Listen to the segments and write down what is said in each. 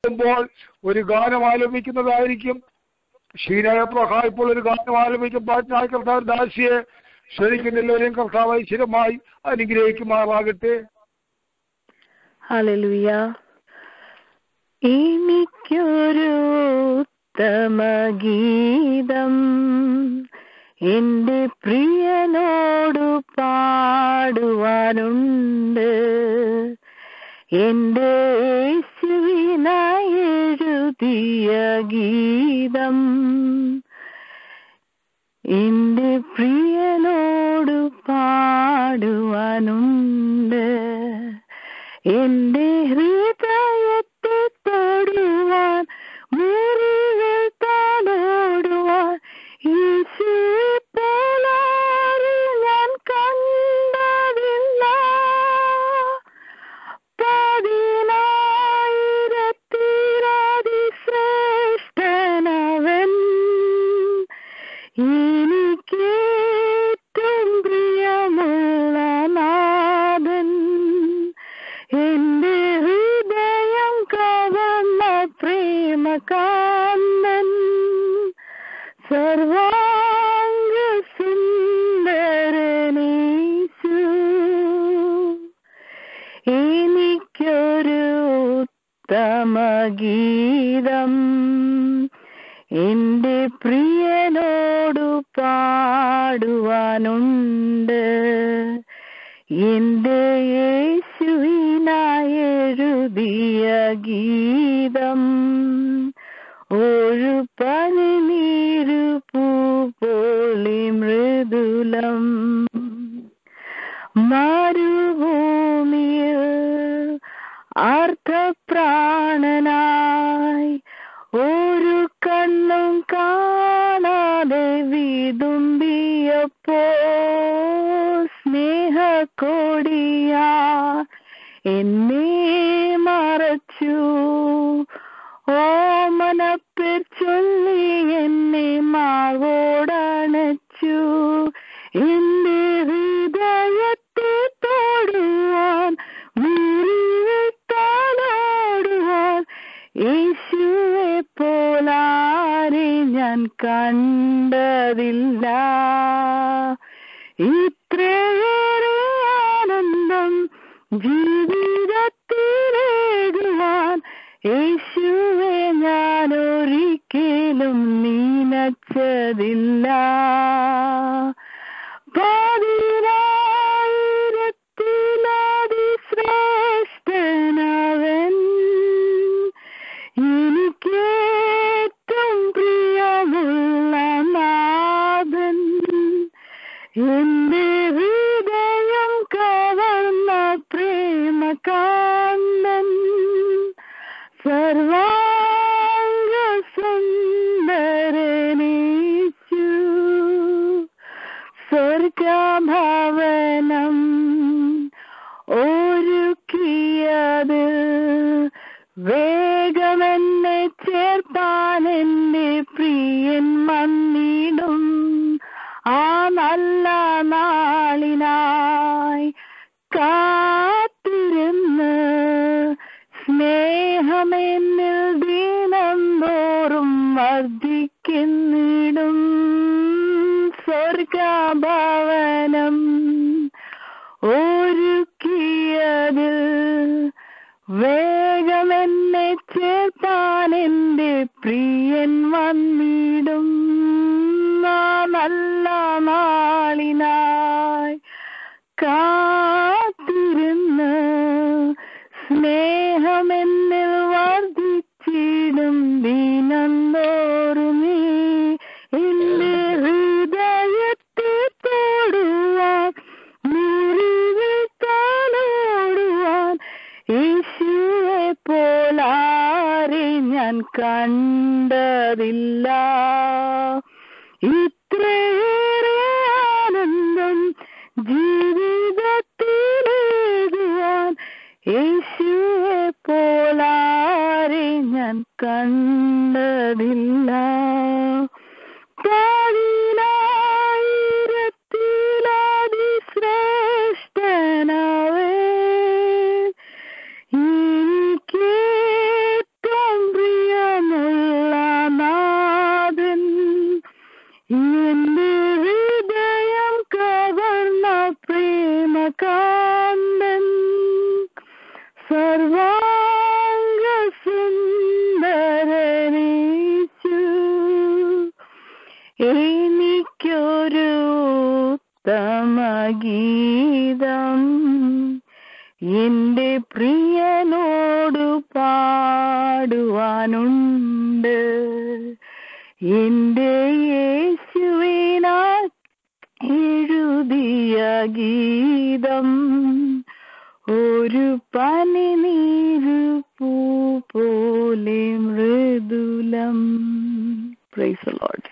ുമ്പോൾ ഒരു ഗാനം ആലപിക്കുന്നതായിരിക്കും ക്ഷീണയ പ്രഹാ ഇപ്പോൾ ഒരു ഗാനം ആലപിക്കും പാട്ടിനായ കർത്താവ് ദാസിയെ ശരിക്കും എല്ലാവരെയും കർത്താവ് ഐശ്വര്യമായി അനുഗ്രഹിക്കുമാറാകട്ടെ ഹല്ലേലൂയ എനിക്കൊരു ഉത്തമ ഗീതം എന്റെ പ്രിയനോടു പാടുവാനുണ്ട് എന്റെ യേശുവിനായി എഴുതിയ ഗീതം എന്റെ പ്രിയനോടു പാടുവാനുണ്ട് എന്റെ ഹൃദയത്തെ തൊടുവാൻ മുറികൾ താനോടുവാൻ യേശുവെ പോലാരെ ഞാൻ കണ്ടതില്ല പതിനായിരത്തിരതിശ്രേഷ്ഠനവൻ എനിക്കേറ്റം പ്രിയമുള്ള നാഥൻ എന്റെ ഹൃദയം കവർന്ന പ്രേമകാന്തൻ സർവാംഗ സുന്ദരനീശു എനിക്കൊരു ഉത്തമ ഗീതം എന്റെ പ്രിയനോടു പാടുവാനുണ്ട് എന്റെ യേശുവിനായി എഴുതിയ ഗീതം ഒരു പനിനീരു പൂ പോലെ മൃദുലം മരുഭൂമിയിൽ അർത്ഥപ്രാണനായി ഒരു കണ്ണും കാണാതെ വിതുമ്പിയപ്പോ സ്നേഹക്കൊടിയാ എന്നെ മറച്ചു ഓമനപ്പേർ ചൊല്ലി എന്നെ മാവോടണച്ചു എന്റെ ഹൃദയത്തെ തൊടുവാൻ മുറിവിട്ടാലോടുവാൻ യേശുവെ പോലാരെ ഞാൻ കണ്ടതില്ല ഇത്രയേറെ ആനന്ദം ജീവിതത്തിലേകുവാൻ യേശുവെ ഞാൻ ഒരിക്കലും നീനച്ചതില്ല പതിനായിരത്തിലതി ശ്രേഷ്ഠനവൻ എനിക്കേറ്റം പ്രിയമുള്ള നാഥൻ എന്റെ ഹൃദയം കവർന്ന പ്രേമകാന്തൻ സർവാംഗ സുന്ദരനീച്ചു സ്വർഗഭവനം ഒരുക്കിയത് വേഗമെന്നെ ചേർപ്പാൻ എന്റെ പ്രിയൻ വന്നിടും ആ നല്ല നാളിനായി കാത്തിരുന്ന് സ്നേഹമെന്നിൽ ദീനം തോറും വർദ്ധിക്കുന്നിടും സ്വർഗഭവനം ഒരുക്കിയതിൽ വേഗമെന്നെ ചേർപ്പാൻ എന്റെ പ്രിയൻ വന്നിടും ആ നല്ല നാളിനായി കാത്തിരുന്ന് സ്നേഹമെന്നിൽ വർദ്ധിച്ചിടും ദിനം തോറുമേ എന്റെ ഹൃദയത്തെ തൊടുവാൻ മുറിവിട്ടാലോടുവാൻ യേശുവെ പോലാരെ ഞാൻ കണ്ടതില്ല ഇത്രയേറെ ആനന്ദം ജീവിതത്തിലേകുവാൻ യേശുവെ പോലാരെ ഞാൻ കണ്ടതില്ല പതിനായിരത്തിലതി ശ്രേഷ്ഠനവേ എനിക്കേറ്റം പാടുവാനുണ്ട് എന്റെ യേശുവിനാൽ എഴുതിയ ഗീതം ഒരു പനിനീരു പൂ പോലെ മൃദുലം praise Lord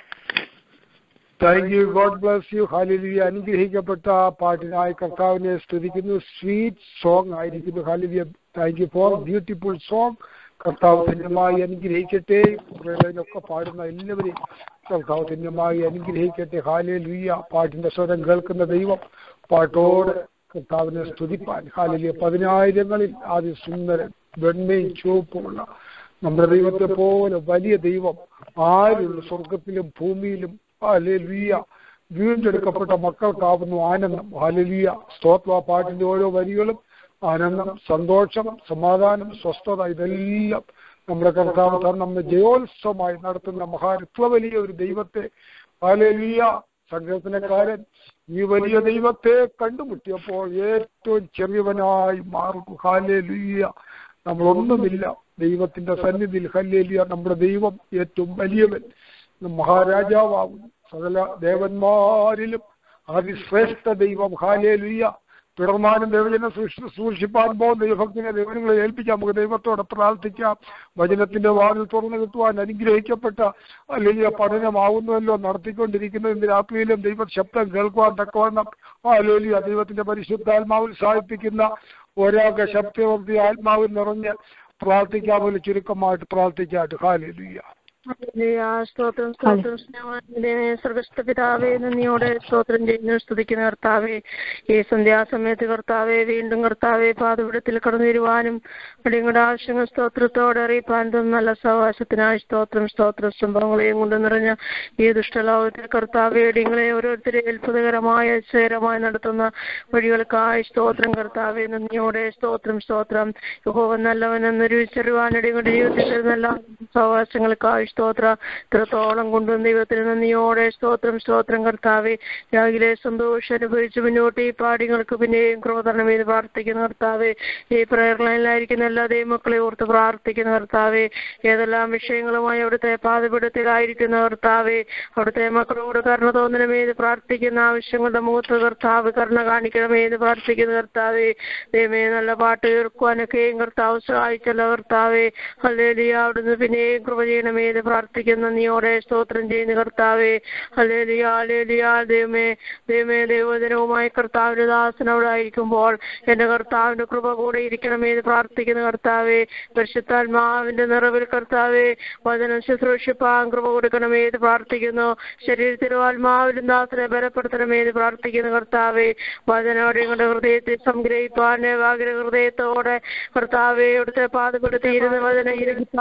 thank you God bless you hallelujah അനുഗ്രഹിക്കപ്പെട്ട പാട്ടിനായി കർത്താവിനെ സ്തുതിക്കുന്നു സ്വീറ്റ് സോങ് ആയിരിക്കുന്നു hallelujah thank you for beautiful song കർത്താവ് ധന്യമായി അനുഗ്രഹിക്കട്ടെ കുറേയൊക്കെ പാടുന്ന എല്ലാവരെയും കർത്താവ് ധന്യമായി അനുഗ്രഹിക്കട്ടെ ഹാലിലിയ പാട്ടിന്റെ സ്വരം കേൾക്കുന്ന ദൈവം പാട്ടോട് കർത്താവിനെ സ്തുതിപ്പാൻ ഹാലിലിയ പതിനായിരങ്ങളിൽ ആദ്യ സുന്ദരൻ വെണ്ണയും ചുവപ്പുമുള്ള നമ്മുടെ ദൈവത്തെ പോലെ വലിയ ദൈവം ആരുള്ള സ്വർഗത്തിലും ഭൂമിയിലും ഹാലലിയ വീണ്ടെടുക്കപ്പെട്ട മക്കൾക്കാവുന്നു ആനന്ദം ഹാലലിയ സ്തോത്ര പാട്ടിന്റെ ഓരോ വരികളും ആനന്ദം സന്തോഷം സമാധാനം സ്വസ്ഥത ഇതെല്ലാം നമ്മുടെ കർത്താവ് താൻ നമ്മെ ജയോത്സവമായി നടത്തുന്ന മഹാരത്വ വലിയ ഒരു ദൈവത്തെ ഹാലലിയ സങ്കീർത്തനക്കാരൻ ഈ വലിയ ദൈവത്തെ കണ്ടുമുട്ടിയപ്പോൾ ഏറ്റവും ചെറിയവനായി മാറും ഹാലലിയ നമ്മളൊന്നുമില്ല ദൈവത്തിന്റെ സന്നിധിയിൽ ഹല്ലേലിയ നമ്മുടെ ദൈവം ഏറ്റവും വലിയവൻ മഹാരാജാവാകുന്നു സകല ദേവന്മാരിലും അതിശ്രേഷ്ഠ ദൈവം ഹാലേലുയ്യ തുടർന്നാലും ദൈവജനം സൂക്ഷിപ്പാൻ പോകുന്ന ദൈവഭക്തിനെ ദൈവങ്ങളെ ഏൽപ്പിക്കാം നമുക്ക് ദൈവത്തോടെ പ്രാർത്ഥിക്കാം വചനത്തിന്റെ വാതിൽ തുറന്നു കിട്ടുവാൻ അനുഗ്രഹിക്കപ്പെട്ട അല്ലെങ്കിൽ പഠനമാവുന്നുവല്ലോ നടത്തിക്കൊണ്ടിരിക്കുന്ന ഇന്ന് രാത്രിയിലും ദൈവ ശബ്ദം കേൾക്കുവാൻ തക്കവണ്ണം ആ ലോലിയ ദൈവത്തിന്റെ പരിശുദ്ധാത്മാവിൽ സാധിപ്പിക്കുന്ന ഒരാൾക്ക് ശബ്ദവർത്തി ആത്മാവിൽ നിറഞ്ഞ് പ്രാർത്ഥിക്കാമല്ലോ ചുരുക്കമായിട്ട് പ്രാർത്ഥിക്കാട്ട് ഹാലേലുയ്യ ഹല്ലേലൂയ. സ്തോത്രം സ്തോത്രം സ്നേഹവാനേ സ്വർഗസ്ഥ പിതാവേ നന്ദിയോടെ സ്തോത്രം ചെയ്യുന്നു സ്തുതിക്കുന്ന കർത്താവേ ഈ സന്ധ്യാസമയത്ത് കർത്താവെ വീണ്ടും കർത്താവെ പാതപിടത്തിൽ കടന്നു വരുവാനും അടിയങ്ങളുടെ ആവശ്യങ്ങൾ സ്തോത്രത്തോടെ അറിയിപ്പാൻ തന്ന നല്ല സഹവാസത്തിനായി സ്തോത്രം സ്തോത്രം സംഭവങ്ങളെയും കൊണ്ട് നിറഞ്ഞ ഈ ദുഷ്ടലോകത്തിൽ കർത്താവെ അടിയങ്ങളെ ഓരോരുത്തരെ അത്ഭുതകരമായ അത്സകരമായി നടത്തുന്ന വഴികൾക്കായി സ്തോത്രം കർത്താവെ നന്ദിയോടെ സ്തോത്രം സ്തോത്രം യഹോവ നല്ലവനെന്ന് രുചിച്ചറിവാൻ അടിയങ്ങളുടെ ജീവിതത്തിൽ നല്ല സഹവാസങ്ങൾക്കായി സ്തോത്ര ഇത്രത്തോളം കൊണ്ടുവന്ന ദൈവത്തിന് നന്ദിയോടെ സ്തോത്രം സ്തോത്രം കർത്താവെ രാവിലെ സന്തോഷം അനുഭവിച്ച് മുന്നോട്ട് ഈ പാടിങ്ങൾക്ക് പിന്നെയും ക്രോധനം ചെയ്ത് പ്രാർത്ഥിക്കുന്ന കർത്താവെ ഈ പ്രയർ ലൈനിലായിരിക്കുന്ന എല്ലാ ദൈവമക്കളെ ഓർത്ത് പ്രാർത്ഥിക്കുന്ന കർത്താവെ ഏതെല്ലാം വിഷയങ്ങളുമായി അവിടുത്തെ പാതപിടത്തിലായിരിക്കുന്ന കർത്താവെ അവിടുത്തെ മക്കളോട് കരുണ തോന്നണമേത് പ്രാർത്ഥിക്കുന്ന ആവശ്യങ്ങളുടെ മുഖത്ത് കർത്താവ് കരുണ കാണിക്കണമേത് പ്രാർത്ഥിക്കുന്ന കർത്താവെ ദൈവമേ നല്ല പാട്ട് കേൾക്കുവാനൊക്കെയും കർത്താവ് സഹായിച്ചല്ലോ കർത്താവെ ഹല്ലേലിയ അവിടുന്ന് പിന്നെയും കൃപ ചെയ്യണമേത് പ്രാർത്ഥിക്കുന്ന നീയോടെ സ്തോത്രം ചെയ്യുന്ന കർത്താവെ ഹല്ലേലിയ ഹല്ലേലിയ ദൈവമേ ദൈവമേ ദൈവജനവുമായി കർത്താവിന്റെ ദാസൻ അവിടെ ആയിരിക്കുമ്പോൾ എന്റെ കർത്താവിന്റെ കൃപ കൂടെ ഇരിക്കണമേത് പ്രാർത്ഥിക്കുന്ന കർത്താവെ പരിശുദ്ധാത്മാവിന്റെ നിറവിൽ കർത്താവെ വചനം ശുശ്രൂഷിപ്പാൻ കൃപ കൊടുക്കണമേത് പ്രാർത്ഥിക്കുന്നു ശരീരത്തിലും ആത്മാവിലും ദാസനെ ബലപ്പെടുത്തണമേത് പ്രാർത്ഥിക്കുന്ന കർത്താവെ വചനോടെ ഞങ്ങളുടെ ഹൃദയത്തെ സംഗ്രഹിപ്പാൻ ഏകാഗ്ര ഹൃദയത്തോടെ കർത്താവെ ഇവിടുത്തെ പാതപ്പെടുത്തിയിരുന്ന വചന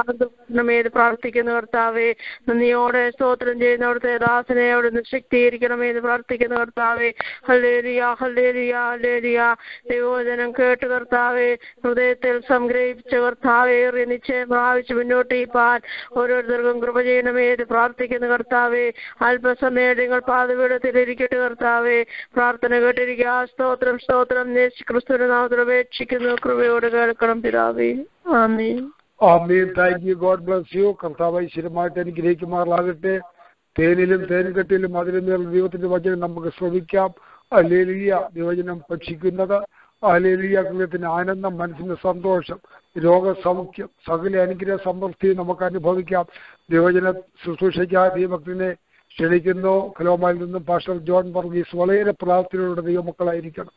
ഇരുമേത് പ്രാർത്ഥിക്കുന്ന കർത്താവെ നന്ദിയോടെ സ്തോത്രം ചെയ്യുന്ന അവിടുത്തെ ദാസനെ അവിടുന്ന് ശക്തീകരിക്കണമെന്ന് പ്രാർത്ഥിക്കുന്ന കർത്താവെ ഹല്ലേലിയ ഹല്ലേലിയ ഹല്ലേലിയ ദൈവവചനം കേട്ട് കർത്താവെ ഹൃദയത്തിൽ സംഗ്രഹിച്ച കർത്താവെ ഏറിയ നിശ്ചയം പ്രാപിച്ച് മുന്നോട്ട് ഈപ്പാൻ ഓരോരുത്തർക്കും കൃപ ചെയ്യണമേത് പ്രാർത്ഥിക്കുന്ന കർത്താവെ അല്പസമയം നിങ്ങൾ പാതപീഠത്തിൽ ഇരിക്കട്ടെ കർത്താവെ പ്രാർത്ഥന കേട്ടിരിക്കുക സ്തോത്രം സ്തോത്രം യേശു ക്രിസ്തുവിന്റെ നാമത്തിൽ അപേക്ഷിക്കുന്നു കൃപയോട് കേൾക്കണം പിതാവേ ആമീൻ ആമീൻ thank you God bless you കർത്താവ് ഐശ്വര്യമായിട്ട് അനുഗ്രഹിക്കുമാറാകട്ടെ തേനിലും തേൻകെട്ടിലും അതിലും മേലുള്ള ദൈവത്തിന്റെ വചനം നമുക്ക് ശ്രമിക്കാം അലേലിയ ദൈവജനം ഭക്ഷിക്കുന്നത് അലേലിയ ഹൃദയത്തിന് ആനന്ദം മനസ്സിന് സന്തോഷം രോഗസൗഖ്യം സകല അനുഗ്രഹ സമൃദ്ധി നമുക്ക് അനുഭവിക്കാം ദൈവജന ശുശ്രൂഷയ്ക്കായ ദൈവത്തിനെ ക്ഷണിക്കുന്നു കലോമായിൽ നിന്നും പാസ്റ്റർ ജോൺ വർഗീസ് വളരെ പ്രാർത്ഥനയോടെ ദൈവമക്കളായിരിക്കണം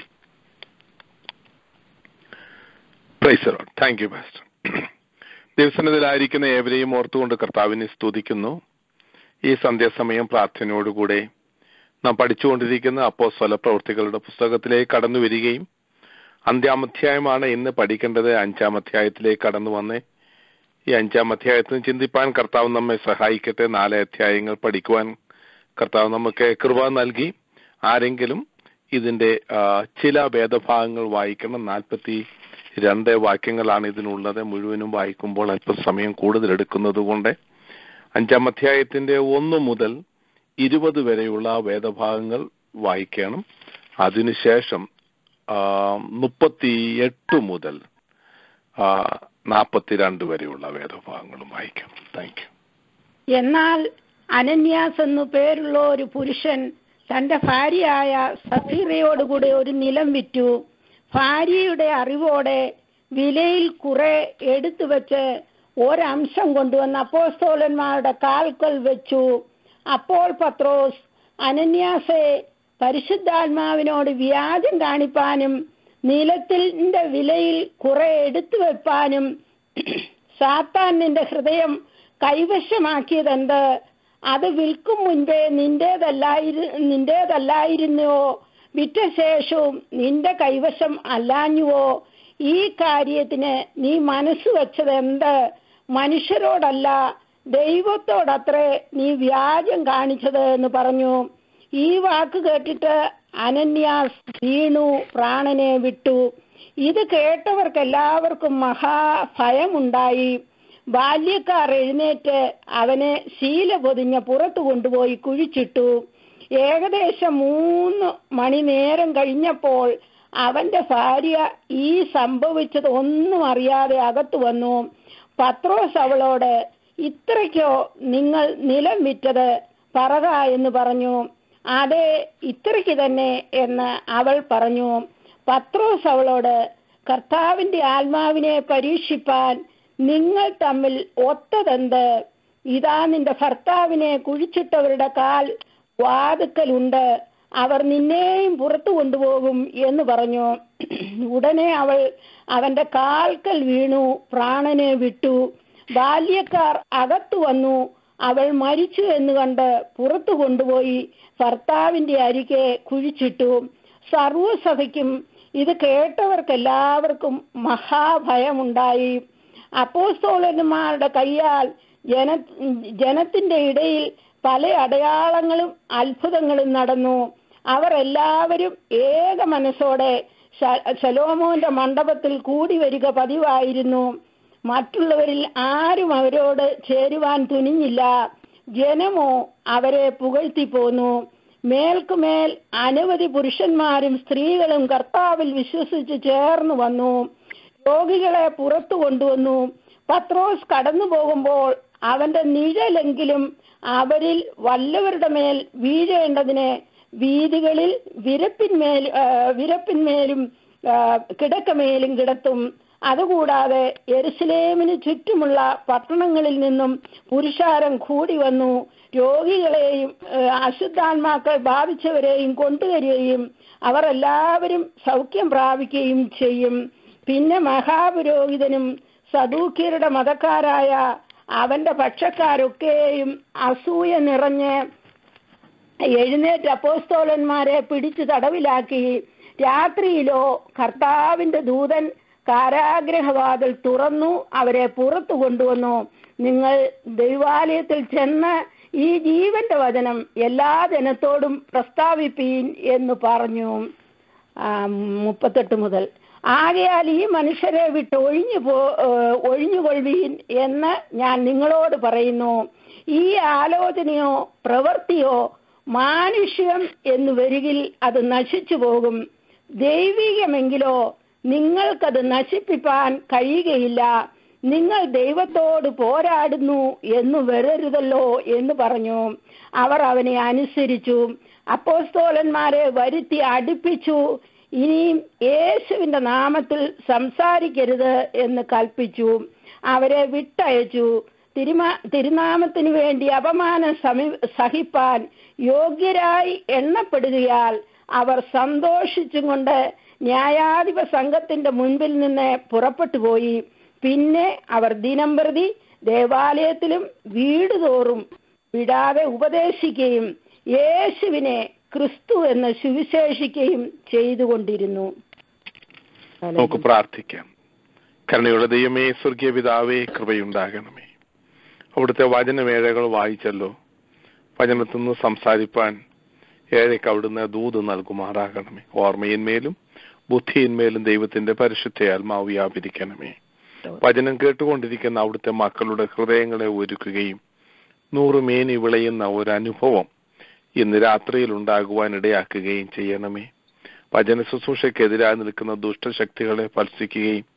പ്രൈസ് താങ്ക് യു പാസ്റ്റർ ദിവസത്തിലായിരിക്കുന്ന ഏവരെയും ഓർത്തുകൊണ്ട് കർത്താവിനെ സ്തുതിക്കുന്നു ഈ സന്ധ്യാസമയം പ്രാർത്ഥനയോടുകൂടെ നാം പഠിച്ചുകൊണ്ടിരിക്കുന്ന അപ്പോസ്വല പ്രവൃത്തികളുടെ പുസ്തകത്തിലേക്ക് കടന്നു വരികയും അഞ്ചാം അധ്യായമാണ് ഇന്ന് പഠിക്കേണ്ടത് അഞ്ചാം അധ്യായത്തിലേക്ക് കടന്നു വന്നേ ഈ അഞ്ചാം അധ്യായത്തിന് ചിന്തിപ്പാൻ കർത്താവ് നമ്മെ സഹായിക്കട്ടെ നാല് അധ്യായങ്ങൾ പഠിക്കുവാൻ കർത്താവ് നമുക്ക് കൃപ നൽകി ആരെങ്കിലും ഇതിന്റെ ആ, ചില വേദഭാഗങ്ങൾ വായിക്കണം നാൽപ്പത്തി രണ്ട് വാക്യങ്ങളാണ് ഇതിനുള്ളത് മുഴുവനും വായിക്കുമ്പോൾ അല്പം സമയം കൂടുതൽ എടുക്കുന്നത് കൊണ്ട് അഞ്ചാം അധ്യായത്തിന്റെ ഒന്ന് മുതൽ ഇരുപത് വരെയുള്ള വേദഭാഗങ്ങൾ വായിക്കണം അതിനുശേഷം മുപ്പത്തി എട്ട് മുതൽ ആ, നാൽപ്പത്തിരണ്ട് വരെയുള്ള വേദഭാഗങ്ങളും വായിക്കാം താങ്ക് യു എന്നാൽ അനന്യാസ് എന്നു പേരുള്ള ഒരു പുരുഷൻ തന്റെ ഭാര്യയായ സഫീറയോടുകൂടെ ഒരു നിലം വിറ്റു ഭാര്യയുടെ അറിവോടെ വിലയിൽ കുറെ എടുത്തു വെച്ച് ഒരംശം കൊണ്ടുവന്ന് അപ്പോസ്തോലന്മാരുടെ കാൽക്കൽ വെച്ചു അപ്പോൾ പത്രോസ് അനന്യാസെ പരിശുദ്ധാത്മാവിനോട് വ്യാജം കാണിപ്പാനും നിലത്തിന്റെ വിലയിൽ കുറെ എടുത്തു വെപ്പാനും സാത്താൻ നിന്റെ ഹൃദയം കൈവശമാക്കിയതെന്ത് അത് വിൽക്കും മുൻപേ നിന്റേതല്ലായിരു നിന്റേതല്ലായിരുന്നുവോ വിറ്റ ശേഷവും നിന്റെ കൈവശം അല്ലാഞ്ഞുവോ ഈ കാര്യത്തിന് നീ മനസ്സ് വെച്ചത് എന്ത് മനുഷ്യരോടല്ല ദൈവത്തോടത്രേ നീ വ്യാജം കാണിച്ചത് എന്ന് പറഞ്ഞു ഈ വാക്ക് കേട്ടിട്ട് അനന്യാസ് വീണു പ്രാണനെ വിട്ടു ഇത് കേട്ടവർക്ക് എല്ലാവർക്കും മഹാഭയമുണ്ടായി ബാല്യക്കാർ എഴുന്നേറ്റ് അവനെ ശീല പൊതിഞ്ഞ പുറത്തു കൊണ്ടുപോയി കുഴിച്ചിട്ടു ഏകദേശം മൂന്ന് മണി നേരം കഴിഞ്ഞപ്പോൾ അവന്റെ ഭാര്യ ഈ സംഭവിച്ചത് ഒന്നും അറിയാതെ അകത്തു വന്നു പത്രോസ് അവളോട് ഇത്രയ്ക്കോ നിങ്ങൾ നിലം വിറ്റത് പറക എന്ന് പറഞ്ഞു അതെ ഇത്രയ്ക്ക് തന്നെ എന്ന് അവൾ പറഞ്ഞു പത്രോസ് അവളോട് കർത്താവിന്റെ ആത്മാവിനെ പരീക്ഷിപ്പാൻ നിങ്ങൾ തമ്മിൽ ഒത്തതെന്ത് ഇതാ നിന്റെ ഭർത്താവിനെ കുഴിച്ചിട്ടവരുടെ കാൽ വാതുക്കലുണ്ട് അവർ നിന്നെയും പുറത്തു കൊണ്ടുപോകും എന്ന് പറഞ്ഞു ഉടനെ അവൾ അവന്റെ കാൽക്കൽ വീണു പ്രാണനെ വിട്ടു ബാല്യക്കാർ അകത്തു വന്നു അവൾ മരിച്ചു എന്ന് കണ്ട് പുറത്തു കൊണ്ടുപോയി ഭർത്താവിന്റെ അരികെ കുഴിച്ചിട്ടു സർവസഭയ്ക്കും ഇത് കേട്ടവർക്കെല്ലാവർക്കും മഹാഭയമുണ്ടായി അപ്പോസ്തോലന്മാരുടെ കയ്യാൽ ജന ജനത്തിന്റെ ഇടയിൽ പല അടയാളങ്ങളും അത്ഭുതങ്ങളും നടന്നു അവർ എല്ലാവരും ഏക മനസ്സോടെ ശലോമോന്റെ മണ്ഡപത്തിൽ കൂടി വരിക പതിവായിരുന്നു മറ്റുള്ളവരിൽ ആരും അവരോട് ചേരുവാൻ തുനിഞ്ഞില്ല ജനമോ അവരെ പുകഴ്ത്തി പോന്നു മേൽക്കുമേൽ അനവധി പുരുഷന്മാരും സ്ത്രീകളും കർത്താവിൽ വിശ്വസിച്ച് ചേർന്നു വന്നു രോഗികളെ പുറത്തു കൊണ്ടുവന്നു പത്രോസ് കടന്നു പോകുമ്പോൾ അവന്റെ നിഴലെങ്കിലും അവരിൽ വല്ലവരുടെ മേൽ വീഴേണ്ടതിന് വീതികളിൽ വിരപ്പിന്മേൽ വിരപ്പിന്മേലും കിടക്കമേലും കിടത്തും അതുകൂടാതെ എരുസലേമിന് ചുറ്റുമുള്ള പട്ടണങ്ങളിൽ നിന്നും പുരുഷാരം കൂടി വന്നു രോഗികളെയും അശുദ്ധാത്മാക്കൾ ബാധിച്ചവരെയും കൊണ്ടുവരികയും അവർ എല്ലാവരും സൗഖ്യം പ്രാപിക്കുകയും ചെയ്യും പിന്നെ മഹാപുരോഹിതനും സദൂക്യരുടെ മതക്കാരായ അവന്റെ പക്ഷക്കാരൊക്കെയും അസൂയ നിറഞ്ഞ് എഴുന്നേറ്റ് അപ്പോസ്തോലന്മാരെ പിടിച്ചു തടവിലാക്കി രാത്രിയിലോ കർത്താവിന്റെ ദൂതൻ കാരാഗ്രഹവാതിൽ തുറന്നു അവരെ പുറത്തു കൊണ്ടുവന്നു നിങ്ങൾ ദൈവാലയത്തിൽ ചെന്ന് ഈ ജീവന്റെ വചനം എല്ലാ ജനത്തോടും പ്രസ്താവിപ്പീൻ എന്ന് പറഞ്ഞു മുപ്പത്തെട്ട് മുതൽ ആകയാൽ ഈ മനുഷ്യരെ വിട്ട് ഒഴിഞ്ഞു പോ ഒഴിഞ്ഞുകൊള്ളുവീൻ എന്ന് ഞാൻ നിങ്ങളോട് പറയുന്നു ഈ ആലോചനയോ പ്രവൃത്തിയോ മാനുഷ്യം എന്ന് വരികിൽ അത് നശിച്ചു പോകും ദൈവികമെങ്കിലോ നിങ്ങൾക്കത് നശിപ്പിപ്പാൻ കഴിയുകയില്ല നിങ്ങൾ ദൈവത്തോട് പോരാടുന്നു എന്ന് വരരുതല്ലോ എന്ന് പറഞ്ഞു അവർ അവനെ അനുസരിച്ചു അപ്പോസ്തോലന്മാരെ വരുത്തി അടുപ്പിച്ചു ഇനിയും യേശുവിന്റെ നാമത്തിൽ സംസാരിക്കരുത് എന്ന് കൽപ്പിച്ചു അവരെ വിട്ടയച്ചു തിരുമാ തിരുനാമത്തിനു വേണ്ടി അപമാനം സമി സഹിപ്പാൻ യോഗ്യരായി എണ്ണപ്പെടുകയാൽ അവർ സന്തോഷിച്ചും കൊണ്ട് ന്യായാധിപ സംഘത്തിന്റെ മുൻപിൽ നിന്ന് പുറപ്പെട്ടു പോയി പിന്നെ അവർ ദിനം പ്രതി ദേവാലയത്തിലും വീട് തോറും വിടാതെ ഉപദേശിക്കുകയും യേശുവിനെ ക്രിസ്തു എന്ന് സുവിശേഷിക്കുകയും ചെയ്തുകൊണ്ടിരുന്നു നമുക്ക് പ്രാർത്ഥിക്കാം കരുണയുള്ള ദൈവമേ സ്വർഗീയ പിതാവേ കൃപയുണ്ടാകണമേ അവിടുത്തെ വചനവേഴകൾ വായിച്ചല്ലോ വചനത്തിൽ നിന്ന് സംസാരിപ്പാൻ ഏഴയ്ക്ക് അവിടുന്ന് ദൂത് നൽകുമാറാകണമേ ഓർമ്മയിന്മേലും ബുദ്ധിയിന്മേലും ദൈവത്തിന്റെ പരിശുദ്ധ ആത്മാവ് വ്യാപരിക്കണമേ വചനം കേട്ടുകൊണ്ടിരിക്കുന്ന അവിടുത്തെ മക്കളുടെ ഹൃദയങ്ങളെ ഒരുക്കുകയും നൂറുമേനി വിളയുന്ന ഒരു അനുഭവം ഇന്ന് രാത്രിയിൽ ഉണ്ടാകുവാൻ ഇടയാക്കുകയും ചെയ്യണമേ വചന ശുശ്രൂഷയ്ക്കെതിരായി നിൽക്കുന്ന ദുഷ്ടശക്തികളെ ഫലസിക്കുകയും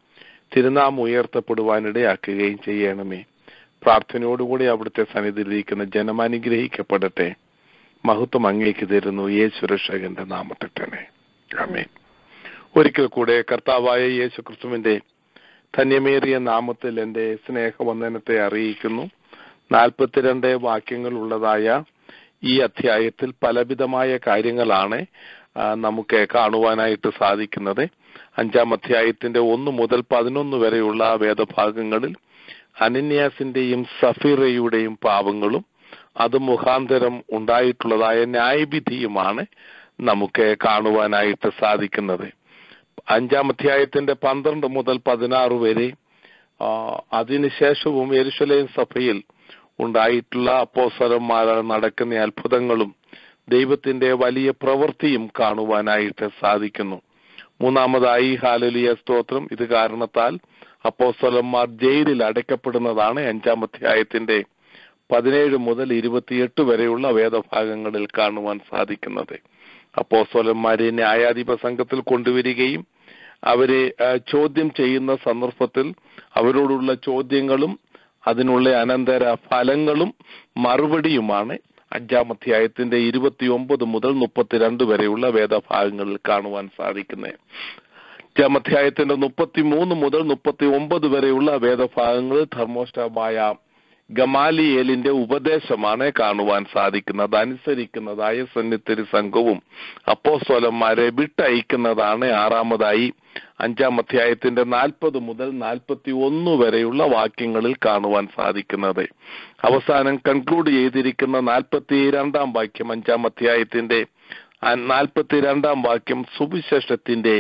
തിരുനാം ഉയർത്തപ്പെടുവാനിടയാക്കുകയും ചെയ്യണമേ പ്രാർത്ഥനയോടുകൂടി അവിടുത്തെ സന്നിധിയിലിരിക്കുന്ന ജനം അനുഗ്രഹിക്കപ്പെടട്ടെ മഹത്വം അങ്ങേക്ക് തരുന്നു യേശു രക്ഷകന്റെ നാമത്തിൽ തന്നെ ആമേൻ ഒരിക്കൽ കൂടെ കർത്താവായ യേശു ക്രിസ്തുവിന്റെ ധന്യമേറിയ നാമത്തിൽ എന്റെ സ്നേഹവന്ദനത്തെ അറിയിക്കുന്നു നാൽപ്പത്തിരണ്ട് വാക്യങ്ങൾ ഉള്ളതായ ഈ അധ്യായത്തിൽ പലവിധമായ കാര്യങ്ങളാണ് ആ, നമുക്ക് കാണുവാനായിട്ട് സാധിക്കുന്നത് അഞ്ചാം അധ്യായത്തിന്റെ ഒന്ന് മുതൽ പതിനൊന്ന് വരെയുള്ള വേദഭാഗങ്ങളിൽ അനന്യാസിന്റെയും സഫീറയുടെയും പാവങ്ങളും അത് മുഖാന്തരം ഉണ്ടായിട്ടുള്ളതായ ന്യായവിധിയുമാണ് നമുക്ക് കാണുവാനായിട്ട് സാധിക്കുന്നത് അഞ്ചാം അധ്യായത്തിന്റെ പന്ത്രണ്ട് മുതൽ പതിനാറ് വരെ ആ, അതിനുശേഷവും യെരുശലേം സഭയിൽ ഉണ്ടായിട്ടുള്ള അപ്പോസരന്മാർ നടക്കുന്ന അത്ഭുതങ്ങളും ദൈവത്തിന്റെ വലിയ പ്രവൃത്തിയും കാണുവാനായിട്ട് സാധിക്കുന്നു മൂന്നാമതായി ഹാലലിയ സ്തോത്രം ഇത് കാരണത്താൽ അപ്പോസ്തലന്മാർ ജയിലിൽ അടയ്ക്കപ്പെടുന്നതാണ് അഞ്ചാം അധ്യായത്തിന്റെ പതിനേഴ് മുതൽ ഇരുപത്തിയെട്ട് വരെയുള്ള വേദഭാഗങ്ങളിൽ കാണുവാൻ സാധിക്കുന്നത് അപ്പോസ്തലന്മാരെ ന്യായാധിപ സംഘത്തിൽ കൊണ്ടുവരികയും അവരെ ആ, ചോദ്യം ചെയ്യുന്ന സന്ദർഭത്തിൽ അവരോടുള്ള ചോദ്യങ്ങളും അതിനുള്ള അനന്തര ഫലങ്ങളും മറുപടിയുമാണ് അഞ്ചാം അധ്യായത്തിന്റെ ഇരുപത്തിയൊമ്പത് മുതൽ മുപ്പത്തിരണ്ട് വരെയുള്ള വേദഭാഗങ്ങളിൽ കാണുവാൻ സാധിക്കുന്നത് അഞ്ചാം അധ്യായത്തിന്റെ മുപ്പത്തിമൂന്ന് മുതൽ മുപ്പത്തി ഒമ്പത് വരെയുള്ള വേദഭാഗങ്ങളിൽ ധർമ്മോഷ്ടാവായ ഗമാലിയേലിന്റെ ഉപദേശമാണ് കാണുവാൻ സാധിക്കുന്നത് അനുസരിക്കുന്നതായ സന്നിധി സംഘവും അപ്പോസ്തലന്മാരെ വിട്ടയക്കുന്നതാണ് ആറാമതായി അഞ്ചാം അധ്യായത്തിന്റെ നാൽപ്പത് മുതൽ നാൽപ്പത്തി ഒന്ന് വരെയുള്ള വാക്യങ്ങളിൽ കാണുവാൻ സാധിക്കുന്നത് അവസാനം കൺക്ലൂഡ് ചെയ്തിരിക്കുന്ന നാൽപ്പത്തി രണ്ടാം വാക്യം അഞ്ചാം അധ്യായത്തിന്റെ നാൽപ്പത്തിരണ്ടാം വാക്യം സുവിശേഷത്തിന്റെ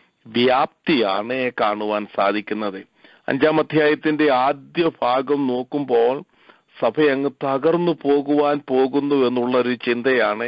വ്യാപ്തിയാണ് കാണുവാൻ സാധിക്കുന്നത് അഞ്ചാം അധ്യായത്തിന്റെ ആദ്യ ഭാഗം നോക്കുമ്പോൾ സഭ അങ്ങ് തകർന്നു പോകുവാൻ പോകുന്നു എന്നുള്ളൊരു ചിന്തയാണ്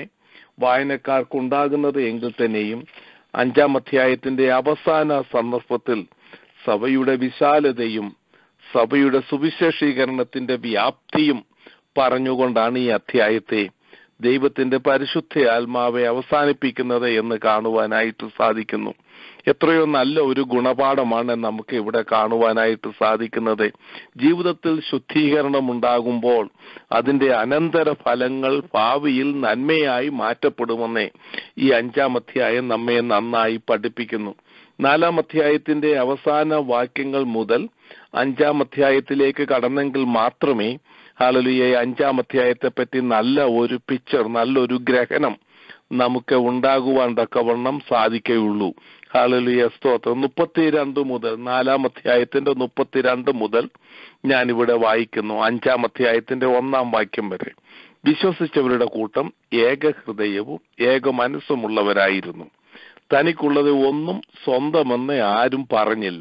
വായനക്കാർക്കുണ്ടാകുന്നത് എങ്കിൽ തന്നെയും അഞ്ചാം അധ്യായത്തിന്റെ അവസാന സന്ദർഭത്തിൽ സഭയുടെ വിശാലതയും സഭയുടെ സുവിശേഷീകരണത്തിന്റെ വ്യാപ്തിയും പറഞ്ഞുകൊണ്ടാണ് ഈ അധ്യായത്തെ ദൈവത്തിന്റെ പരിശുദ്ധ ആത്മാവെ അവസാനിപ്പിക്കുന്നത് എന്ന് കാണുവാനായിട്ട് സാധിക്കുന്നു എത്രയോ നല്ല ഒരു ഗുണപാഠമാണ് നമുക്ക് ഇവിടെ കാണുവാനായിട്ട് സാധിക്കുന്നത് ജീവിതത്തിൽ ശുദ്ധീകരണം ഉണ്ടാകുമ്പോൾ അതിന്റെ അനന്തര ഫലങ്ങൾ ഭാവിയിൽ നന്മയായി മാറ്റപ്പെടുമെന്നേ ഈ അഞ്ചാം അധ്യായം നമ്മെ നന്നായി പഠിപ്പിക്കുന്നു നാലാം അധ്യായത്തിന്റെ അവസാന വാക്യങ്ങൾ മുതൽ അഞ്ചാം അധ്യായത്തിലേക്ക് കടന്നെങ്കിൽ മാത്രമേ ഹാലലിയെ അഞ്ചാം അധ്യായത്തെ പറ്റി നല്ല ഒരു പിക്ചർ നല്ലൊരു ഗ്രഹണം നമുക്ക് ഉണ്ടാകുവാൻ തക്കവണ്ണം സാധിക്കുകയുള്ളൂ ഹാലലിയ സ്തോത്രം മുപ്പത്തിരണ്ട് മുതൽ നാലാം അധ്യായത്തിന്റെ മുപ്പത്തിരണ്ട് മുതൽ ഞാൻ ഇവിടെ വായിക്കുന്നു അഞ്ചാം അധ്യായത്തിന്റെ ഒന്നാം വാക്യം വരെ വിശ്വസിച്ചവരുടെ കൂട്ടം ഏക ഹൃദയവും ഏക മനസ്സുമുള്ളവരായിരുന്നു തനിക്കുള്ളത് ഒന്നും സ്വന്തമെന്ന് ആരും പറഞ്ഞില്ല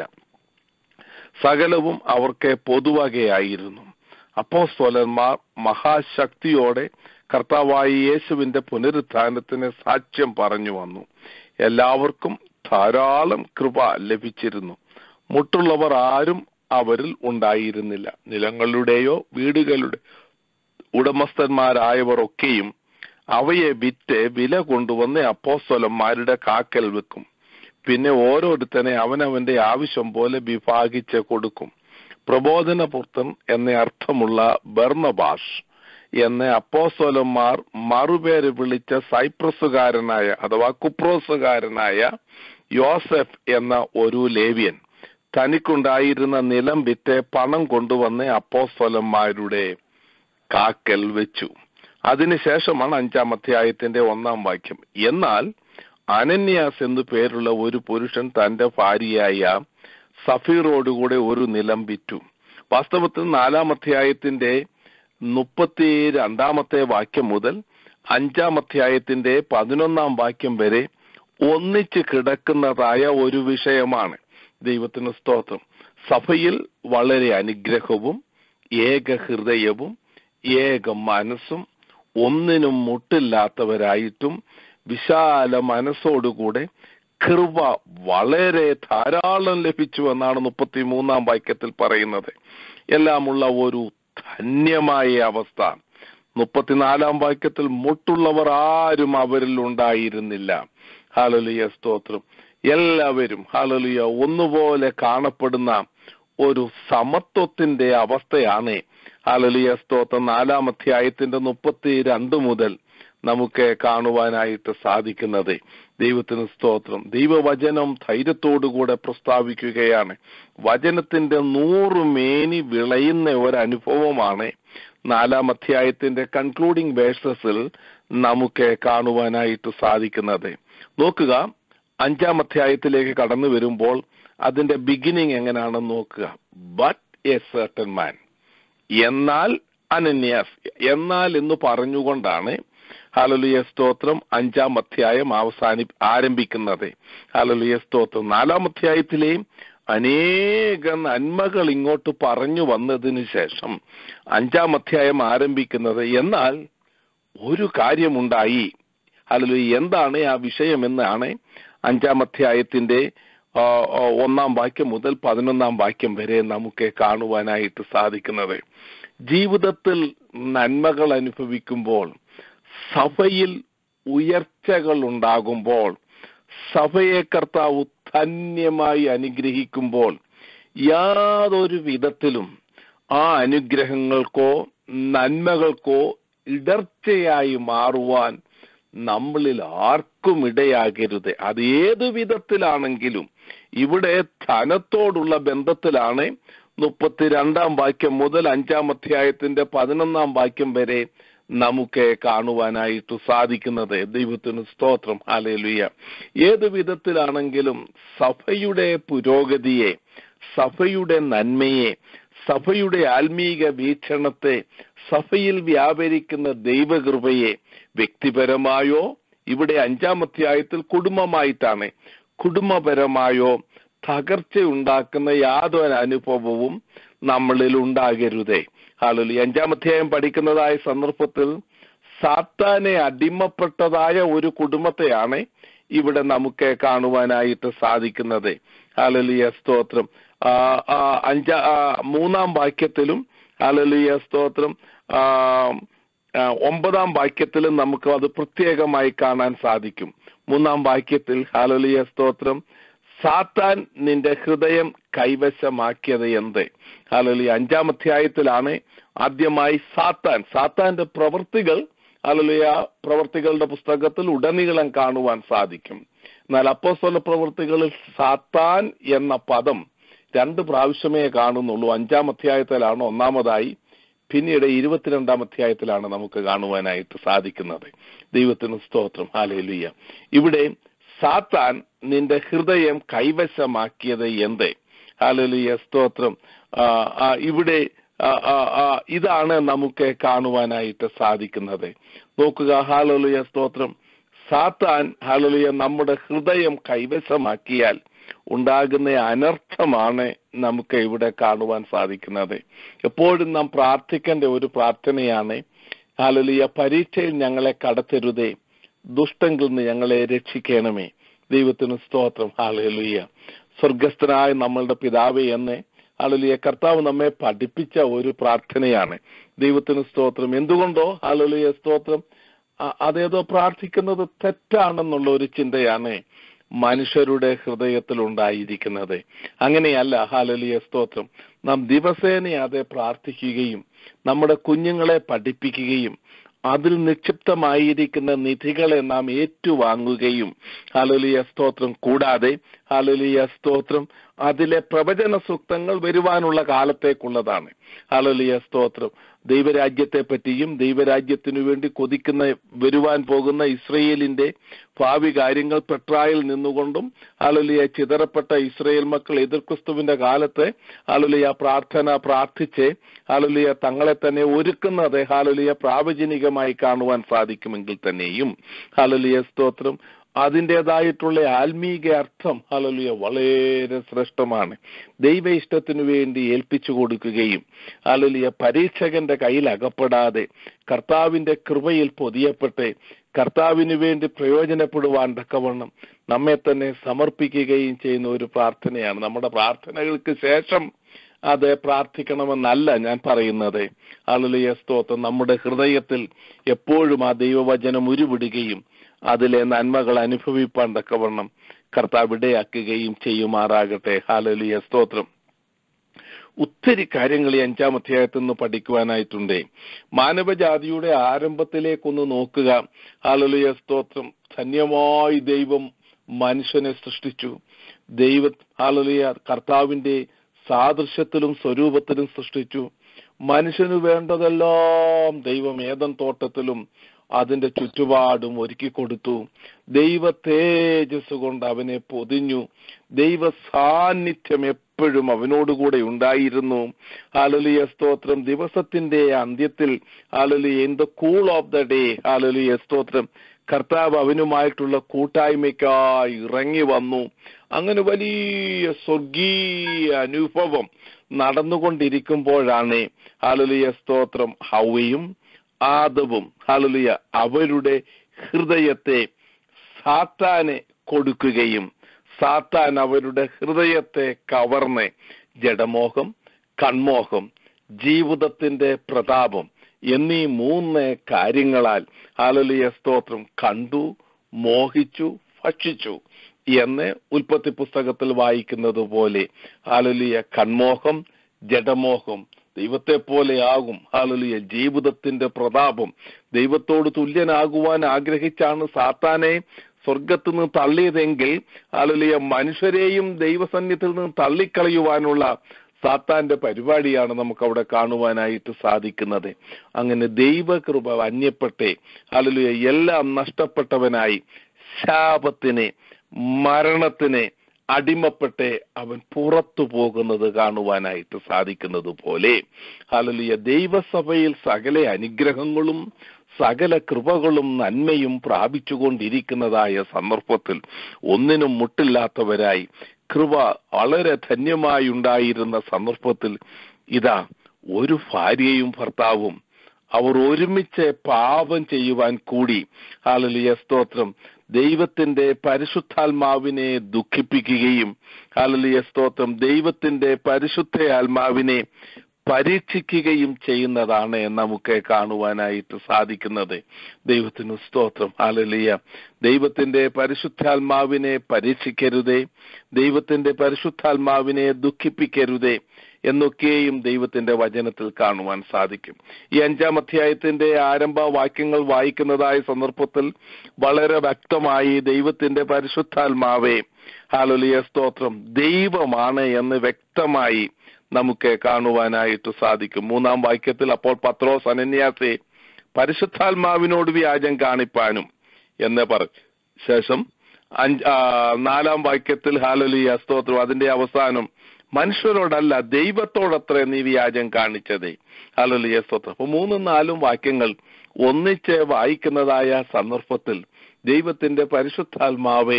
സകലവും അവർക്ക് പൊതുവകയായിരുന്നു അപ്പോസ്തോലന്മാർ മഹാശക്തിയോടെ കർത്താവായ യേശുവിന്റെ പുനരുത്ഥാനത്തിന് സാക്ഷ്യം പറഞ്ഞു വന്നു എല്ലാവർക്കും ധാരാളം കൃപ ലഭിച്ചിരുന്നു മുട്ടുള്ളവർ ആരും അവരിൽ ഉണ്ടായിരുന്നില്ല നിലങ്ങളുടെയോ വീടുകളുടെ ഉടമസ്ഥന്മാരായവർ ഒക്കെയും അവയെ വിറ്റ് വില കൊണ്ടുവന്ന് അപ്പോസ്തലന്മാരുടെ കാക്കൽ വെക്കും പിന്നെ ഓരോരുത്തനെ അവനവന്റെ ആവശ്യം പോലെ വിഭാഗിച്ച് കൊടുക്കും പ്രബോധനപുത്രൻ എന്ന അർത്ഥമുള്ള ബർണബാഷ് എന്ന അപ്പോസ്തലന്മാർ മറുപേര് വിളിച്ച സൈപ്രസുകാരനായ അഥവാ കുപ്രോസുകാരനായ യോസഫ് എന്ന ഒരു ലേവ്യൻ തനിക്കുണ്ടായിരുന്ന നിലം വിറ്റ് പണം കൊണ്ടുവന്ന് അപ്പോസ്തലന്മാരുടെ കാക്കൽ വെച്ചു അതിനുശേഷമാണ് അഞ്ചാം അധ്യായത്തിന്റെ ഒന്നാം വാക്യം എന്നാൽ അനന്യാസ് എന്നു പേരുള്ള ഒരു പുരുഷൻ തന്റെ ഭാര്യയായ സഫീറോടുകൂടെ ഒരു നിലം വിറ്റു വാസ്തവത്തിൽ നാലാം അധ്യായത്തിന്റെ മുപ്പത്തി രണ്ടാമത്തെ വാക്യം മുതൽ അഞ്ചാം അധ്യായത്തിന്റെ പതിനൊന്നാം വാക്യം വരെ ഒന്നിച്ച് കിടക്കുന്നതായ ഒരു വിഷയമാണ് ദൈവത്തിന് സ്തോത്രം സഭയിൽ വളരെ അനുഗ്രഹവും ഏക ഹൃദയവും ഏക മനസ്സും ഒന്നിനും മുട്ടില്ലാത്തവരായിട്ടും വിശാല മനസ്സോടുകൂടെ കൃപ വളരെ ധാരാളം ലഭിച്ചു എന്നാണ് മുപ്പത്തി മൂന്നാം വാക്യത്തിൽ പറയുന്നത് എല്ലാമുള്ള ഒരു ധന്യമായ അവസ്ഥ മുപ്പത്തിനാലാം വാക്യത്തിൽ മുട്ടുള്ളവർ ആരും അവരിൽ ഉണ്ടായിരുന്നില്ല ഹാലലിയ സ്തോത്രം എല്ലാവരും ഹാലലിയ ഒന്നുപോലെ കാണപ്പെടുന്ന ഒരു സമത്വത്തിന്റെ അവസ്ഥയാണ് ഹാലലിയ സ്തോത്രം നാലാം അധ്യായത്തിന്റെ മുപ്പത്തി രണ്ട് മുതൽ നമുക്ക് കാണുവാനായിട്ട് സാധിക്കുന്നത് ദൈവത്തിന് സ്തോത്രം ദൈവവചനം ധൈര്യത്തോടുകൂടെ പ്രസ്താവിക്കുകയാണ് വചനത്തിന്റെ നൂറ് മേനി വിളയുന്ന ഒരു അനുഭവമാണ് നാലാം അധ്യായത്തിന്റെ കൺക്ലൂഡിംഗ് വേഴ്സസിൽ നമുക്ക് കാണുവാനായിട്ട് സാധിക്കുന്നത് നോക്കുക അഞ്ചാം അധ്യായത്തിലേക്ക് കടന്നു വരുമ്പോൾ അതിന്റെ ബിഗിനിങ് എങ്ങനെയാണെന്ന് നോക്കുക ബട്ട് എ സർട്ടൻ മാൻ എന്നാൽ അനന്യാസ് എന്നാൽ എന്ന് പറഞ്ഞുകൊണ്ടാണ് ഹാലലുയ സ്തോത്രം അഞ്ചാം അധ്യായം അവസാനി ആരംഭിക്കുന്നത് ഹാലലുയ സ്തോത്രം നാലാം അധ്യായത്തിലെയും അനേക നന്മകൾ ഇങ്ങോട്ട് പറഞ്ഞു വന്നതിന് ശേഷം അഞ്ചാം അധ്യായം ആരംഭിക്കുന്നത് എന്നാൽ ഒരു കാര്യമുണ്ടായി ഹാലലുയ എന്താണ് ആ വിഷയം എന്നാണ് അഞ്ചാം അധ്യായത്തിന്റെ ആ, ആ, ഒന്നാം വാക്യം മുതൽ പതിനൊന്നാം വാക്യം വരെ നമുക്ക് കാണുവാനായിട്ട് സാധിക്കുന്നത് ജീവിതത്തിൽ നന്മകൾ അനുഭവിക്കുമ്പോൾ സഭയിൽ ഉയർച്ചകൾ ഉണ്ടാകുമ്പോൾ സഭയെ കർത്താവ് ധന്യമായി അനുഗ്രഹിക്കുമ്പോൾ യാതൊരു വിധത്തിലും ആ അനുഗ്രഹങ്ങൾക്കോ നന്മകൾക്കോ ഇടർച്ചയായി മാറുവാൻ നമ്മളിൽ ആർക്കും ഇടയാകരുത് അത് ഏതു വിധത്തിലാണെങ്കിലും ഇവിടെ ധനത്തോടുള്ള ബന്ധത്തിലാണ് മുപ്പത്തിരണ്ടാം വാക്യം മുതൽ അഞ്ചാം അധ്യായത്തിന്റെ പതിനൊന്നാം വാക്യം വരെ നമുക്ക് കാണുവാനായിട്ട് സാധിക്കുന്നത് ദൈവത്തിന് സ്തോത്രം ഹാലേലുയ ഏത് വിധത്തിലാണെങ്കിലും സഭയുടെ പുരോഗതിയെ സഭയുടെ നന്മയെ സഭയുടെ ആത്മീക വീക്ഷണത്തെ സഭയിൽ വ്യാപരിക്കുന്ന ദൈവകൃപയെ വ്യക്തിപരമായോ ഇവിടെ അഞ്ചാം അധ്യായത്തിൽ കുടുംബമായിട്ടാണ് കുടുംബപരമായോ തകർച്ചയുണ്ടാക്കുന്ന യാതൊരു അനുഭവവും നമ്മളിൽ ഉണ്ടാകരുതേ ആളുകൾ അഞ്ചാം അധ്യായം പഠിക്കുന്നതായ സന്ദർഭത്തിൽ സാത്താനെ അടിമപ്പെട്ടതായ ഒരു കുടുംബത്തെയാണ് ഇവിടെ നമുക്ക് കാണുവാനായിട്ട് സാധിക്കുന്നത് ഹാലലിയ സ്തോത്രം ആ, ആ, അഞ്ച ആ, മൂന്നാം വാക്യത്തിലും ഹാലലിയ സ്തോത്രം ആ, ആ, ഒമ്പതാം വാക്യത്തിലും നമുക്ക് അത് പ്രത്യേകമായി കാണാൻ സാധിക്കും മൂന്നാം വാക്യത്തിൽ ഹാലലിയ സ്തോത്രം സാത്താൻ നിന്റെ ഹൃദയം കൈവശമാക്കിയത് എന്ത് ഹാലലിയ അഞ്ചാം അധ്യായത്തിലാണ് ആദ്യമായി സാത്താൻ സാത്താന്റെ പ്രവൃത്തികൾ ഹാലലിയ പ്രവൃത്തികളുടെ പുസ്തകത്തിൽ ഉടനീളം കാണുവാൻ സാധിക്കും എന്നാൽ അപ്പോസ്തല പ്രവൃത്തികളിൽ സാത്താൻ എന്ന പദം രണ്ട് പ്രാവശ്യമേ കാണുന്നുള്ളൂ അഞ്ചാം അധ്യായത്തിലാണ് ഒന്നാമതായി പിന്നീട് ഇരുപത്തിരണ്ടാം അധ്യായത്തിലാണ് നമുക്ക് കാണുവാനായിട്ട് സാധിക്കുന്നത് ദൈവത്തിന് സ്തോത്രം ഹാലേലുയ്യ ഇവിടെ സാത്താൻ നിന്റെ ഹൃദയം കൈവശമാക്കിയത് എന്ത് ഹാലേലുയ്യ സ്തോത്രം ആ, ആ, ഇവിടെ ആ, ആ, ആ, ഇതാണ് നമുക്ക് കാണുവാനായിട്ട് സാധിക്കുന്നത് നോക്കുക ഹാലലുയ സ്തോത്രം സാത്താൻ ഹാലലുയ നമ്മുടെ ഹൃദയം കൈവശമാക്കിയാൽ ഉണ്ടാകുന്ന അനർത്ഥമാണ് നമുക്ക് ഇവിടെ കാണുവാൻ സാധിക്കുന്നത് എപ്പോഴും നാം പ്രാർത്ഥിക്കേണ്ട ഒരു പ്രാർത്ഥനയാണ് ഹാലലിയ പരീക്ഷയിൽ ഞങ്ങളെ കടത്തരുതേ ദുഷ്ടങ്കിൽ നിന്ന് ഞങ്ങളെ രക്ഷിക്കണമേ ദൈവത്തിന് സ്തോത്രം ഹാലലുയ്യ സ്വർഗസ്ഥനായ നമ്മളുടെ പിതാവേ എന്ന് ഹാലലിയ കർത്താവ് നമ്മെ പഠിപ്പിച്ച ഒരു പ്രാർത്ഥനയാണ് ദൈവത്തിന് സ്തോത്രം എന്തുകൊണ്ടോ ഹാലലിയ സ്തോത്രം അ- അതേതോ പ്രാർത്ഥിക്കുന്നത് തെറ്റാണെന്നുള്ള ഒരു ചിന്തയാണ് മനുഷ്യരുടെ ഹൃദയത്തിൽ ഉണ്ടായിരിക്കുന്നത് അങ്ങനെയല്ല ഹാലലിയ സ്തോത്രം നാം ദിവസേന അതെ പ്രാർത്ഥിക്കുകയും നമ്മുടെ കുഞ്ഞുങ്ങളെ പഠിപ്പിക്കുകയും അതിൽ നിക്ഷിപ്തമായിരിക്കുന്ന നിധികളെ നാം ഏറ്റുവാങ്ങുകയും ഹാലലിയ സ്തോത്രം കൂടാതെ ഹാലലിയ സ്തോത്രം അതിലെ പ്രവചന സൂക്തങ്ങൾ വരുവാനുള്ള കാലത്തേക്കുള്ളതാണ് ഹാലലിയ സ്തോത്രം ദൈവരാജ്യത്തെ പറ്റിയും ദൈവരാജ്യത്തിനു വേണ്ടി കൊതിക്കുന്ന വരുവാൻ പോകുന്ന ഇസ്രയേലിന്റെ ഭാവി കാര്യങ്ങൾ പെട്രായിൽ നിന്നുകൊണ്ടും ഹാലലിയ ചിതറപ്പെട്ട ഇസ്രയേൽ മക്കൾ എതിർക്രിസ്തുവിന്റെ കാലത്ത് ഹാലലിയ പ്രാർത്ഥന പ്രാർത്ഥിച്ച് ഹാലലിയ തങ്ങളെ തന്നെ ഒരുക്കുന്നത് ഹാലലിയ പ്രാവചനികമായി കാണുവാൻ സാധിക്കുമെങ്കിൽ തന്നെയും ഹാലലിയ സ്തോത്രം അതിൻ്റെതായിട്ടുള്ള ആത്മീക അർത്ഥം ഹലലിയ വളരെ ശ്രേഷ്ഠമാണ് ദൈവ ഇഷ്ടത്തിനു വേണ്ടി ഏൽപ്പിച്ചു കൊടുക്കുകയും ഹലലിയ പരീക്ഷകന്റെ കയ്യിൽ അകപ്പെടാതെ കർത്താവിന്റെ കൃപയിൽ പൊതിയപ്പെട്ട് കർത്താവിന് വേണ്ടി പ്രയോജനപ്പെടുവാൻ തക്കവണ്ണം നമ്മെ തന്നെ സമർപ്പിക്കുകയും ചെയ്യുന്ന ഒരു പ്രാർത്ഥനയാണ് നമ്മുടെ പ്രാർത്ഥനകൾക്ക് ശേഷം അത് പ്രാർത്ഥിക്കണമെന്നല്ല ഞാൻ പറയുന്നത് അലുലിയ സ്തോത്രം നമ്മുടെ ഹൃദയത്തിൽ എപ്പോഴും ആ ദൈവവചനം ഉരുവിടുകയും അതിലെ നന്മകൾ അനുഭവിപ്പാൻ തക്കവണ്ണം കർത്താവ് ഇടയാക്കുകയും ചെയ്യുമാറാകട്ടെ ഹാലലിയ സ്തോത്രം ഒത്തിരി കാര്യങ്ങൾ ഈ അഞ്ചാം അധ്യായത്തിൽ നിന്ന് പഠിക്കുവാനായിട്ടുണ്ട് മാനവജാതിയുടെ ആരംഭത്തിലേക്കൊന്ന് നോക്കുക ഹാലലുയ സ്തോത്രം ധന്യമായി ദൈവം മനുഷ്യനെ സൃഷ്ടിച്ചു ദൈവ ഹാലലുയ കർത്താവിന്റെ സാദൃശ്യത്തിലും സ്വരൂപത്തിലും സൃഷ്ടിച്ചു മനുഷ്യന് വേണ്ടതെല്ലാം ദൈവം ഏതൻ തോട്ടത്തിലും അതിന്റെ ചുറ്റുപാടും ഒരുക്കി കൊടുത്തു ദൈവ തേജസ് കൊണ്ട് അവനെ പൊതിഞ്ഞു ദൈവ സാന്നിധ്യം എപ്പോഴും അവനോടുകൂടെ ഉണ്ടായിരുന്നു ഹാലലിയ സ്തോത്രം ദിവസത്തിന്റെ അന്ത്യത്തിൽ hallelujah in the cool of the day hallelujah സ്തോത്രം കർത്താവ് അവനുമായിട്ടുള്ള കൂട്ടായ്മയ്ക്കായി ഇറങ്ങി വന്നു അങ്ങനെ വലിയ സ്വർഗീയ അനുഭവം നടന്നുകൊണ്ടിരിക്കുമ്പോഴാണ് ഹാലലിയ സ്തോത്രം ഹൗവയും ആദവും ഹാലലിയ അവരുടെ ഹൃദയത്തെ സാത്താനെ കൊടുക്കുകയും സാത്താൻ അവരുടെ ഹൃദയത്തെ കവർന്ന് ജഡമോഹം കൺമോഹം ജീവിതത്തിന്റെ പ്രതാപം എന്നീ മൂന്ന് കാര്യങ്ങളാൽ ഹാലലിയ സ്തോത്രം കണ്ടു മോഹിച്ചു ഭക്ഷിച്ചു എന്ന് ഉൽപ്പത്തി പുസ്തകത്തിൽ വായിക്കുന്നത് പോലെ ഹാലലിയ കൺമോഹം ജഡമോഹം ദൈവത്തെ പോലെ ആകും ഹാലലിയ ജീവിതത്തിന്റെ പ്രതാപം ദൈവത്തോട് തുല്യനാകുവാൻ ആഗ്രഹിച്ചാണ് സാത്താനെ സ്വർഗത്തു നിന്ന് തള്ളിയതെങ്കിൽ ഹാലലിയ മനുഷ്യരെയും ദൈവസന്നിധിയിൽ നിന്ന് തള്ളിക്കളയുവാനുള്ള സാത്താന്റെ പരിപാടിയാണ് നമുക്ക് അവിടെ കാണുവാനായിട്ട് സാധിക്കുന്നത് അങ്ങനെ ദൈവകൃപ അന്യപ്പെട്ടെ ഹാലലിയ എല്ലാം നഷ്ടപ്പെട്ടവനായി ശാപത്തിനെ മരണത്തിനെ അടിമപ്പെട്ട് അവൻ പുറത്തു പോകുന്നത് കാണുവാനായിട്ട് സാധിക്കുന്നത് പോലെ ഹാലലിയ ദൈവസഭയിൽ സകല അനുഗ്രഹങ്ങളും സകല കൃപകളും നന്മയും പ്രാപിച്ചുകൊണ്ടിരിക്കുന്നതായ സന്ദർഭത്തിൽ ഒന്നിനും മുട്ടില്ലാത്തവരായി കൃപ വളരെ ധന്യമായി ഉണ്ടായിരുന്ന സന്ദർഭത്തിൽ ഇതാ ഒരു ഭാര്യയും ഭർത്താവും അവർ ഒരുമിച്ച് പാപം ചെയ്യുവാൻ കൂടി ഹാലലിയ സ്തോത്രം ദൈവത്തിന്റെ പരിശുദ്ധാത്മാവിനെ ദുഃഖിപ്പിക്കുകയും ഹാലലിയ സ്തോത്രം ദൈവത്തിന്റെ പരിശുദ്ധ ആത്മാവിനെ പരീക്ഷിക്കുകയും ചെയ്യുന്നതാണ് നമുക്ക് കാണുവാനായിട്ട് സാധിക്കുന്നത് ദൈവത്തിന് സ്തോത്രം ഹാലലിയ ദൈവത്തിന്റെ പരിശുദ്ധാത്മാവിനെ പരീക്ഷിക്കരുതേ ദൈവത്തിന്റെ പരിശുദ്ധാത്മാവിനെ ദുഃഖിപ്പിക്കരുതേ എന്നൊക്കെയും ദൈവത്തിന്റെ വചനത്തിൽ കാണുവാൻ സാധിക്കും ഈ അഞ്ചാം അധ്യായത്തിന്റെ ആരംഭ വാക്യങ്ങൾ വായിക്കുന്നതായ സന്ദർഭത്തിൽ വളരെ വ്യക്തമായി ദൈവത്തിന്റെ പരിശുദ്ധാത്മാവെ ഹാലലിയ സ്തോത്രം ദൈവമാണ് എന്ന് വ്യക്തമായി നമുക്ക് കാണുവാനായിട്ട് സാധിക്കും മൂന്നാം വാക്യത്തിൽ അപ്പോൾ പത്രോസ് അനന്യാസെ പരിശുദ്ധാത്മാവിനോട് വ്യാജം കാണിപ്പാനും എന്ന് പറഞ്ഞു ശേഷം അഞ്ച് നാലാം വാക്യത്തിൽ ഹാലലിയ സ്തോത്രം അതിന്റെ അവസാനം മനുഷ്യരോടല്ല ദൈവത്തോടത്ര നീ വ്യാജം കാണിച്ചത് ഹാലലിയ സ്തോത്രം അപ്പൊ മൂന്നും നാലും വാക്യങ്ങൾ ഒന്നിച്ച് വായിക്കുന്നതായ സന്ദർഭത്തിൽ ദൈവത്തിന്റെ പരിശുദ്ധാത്മാവെ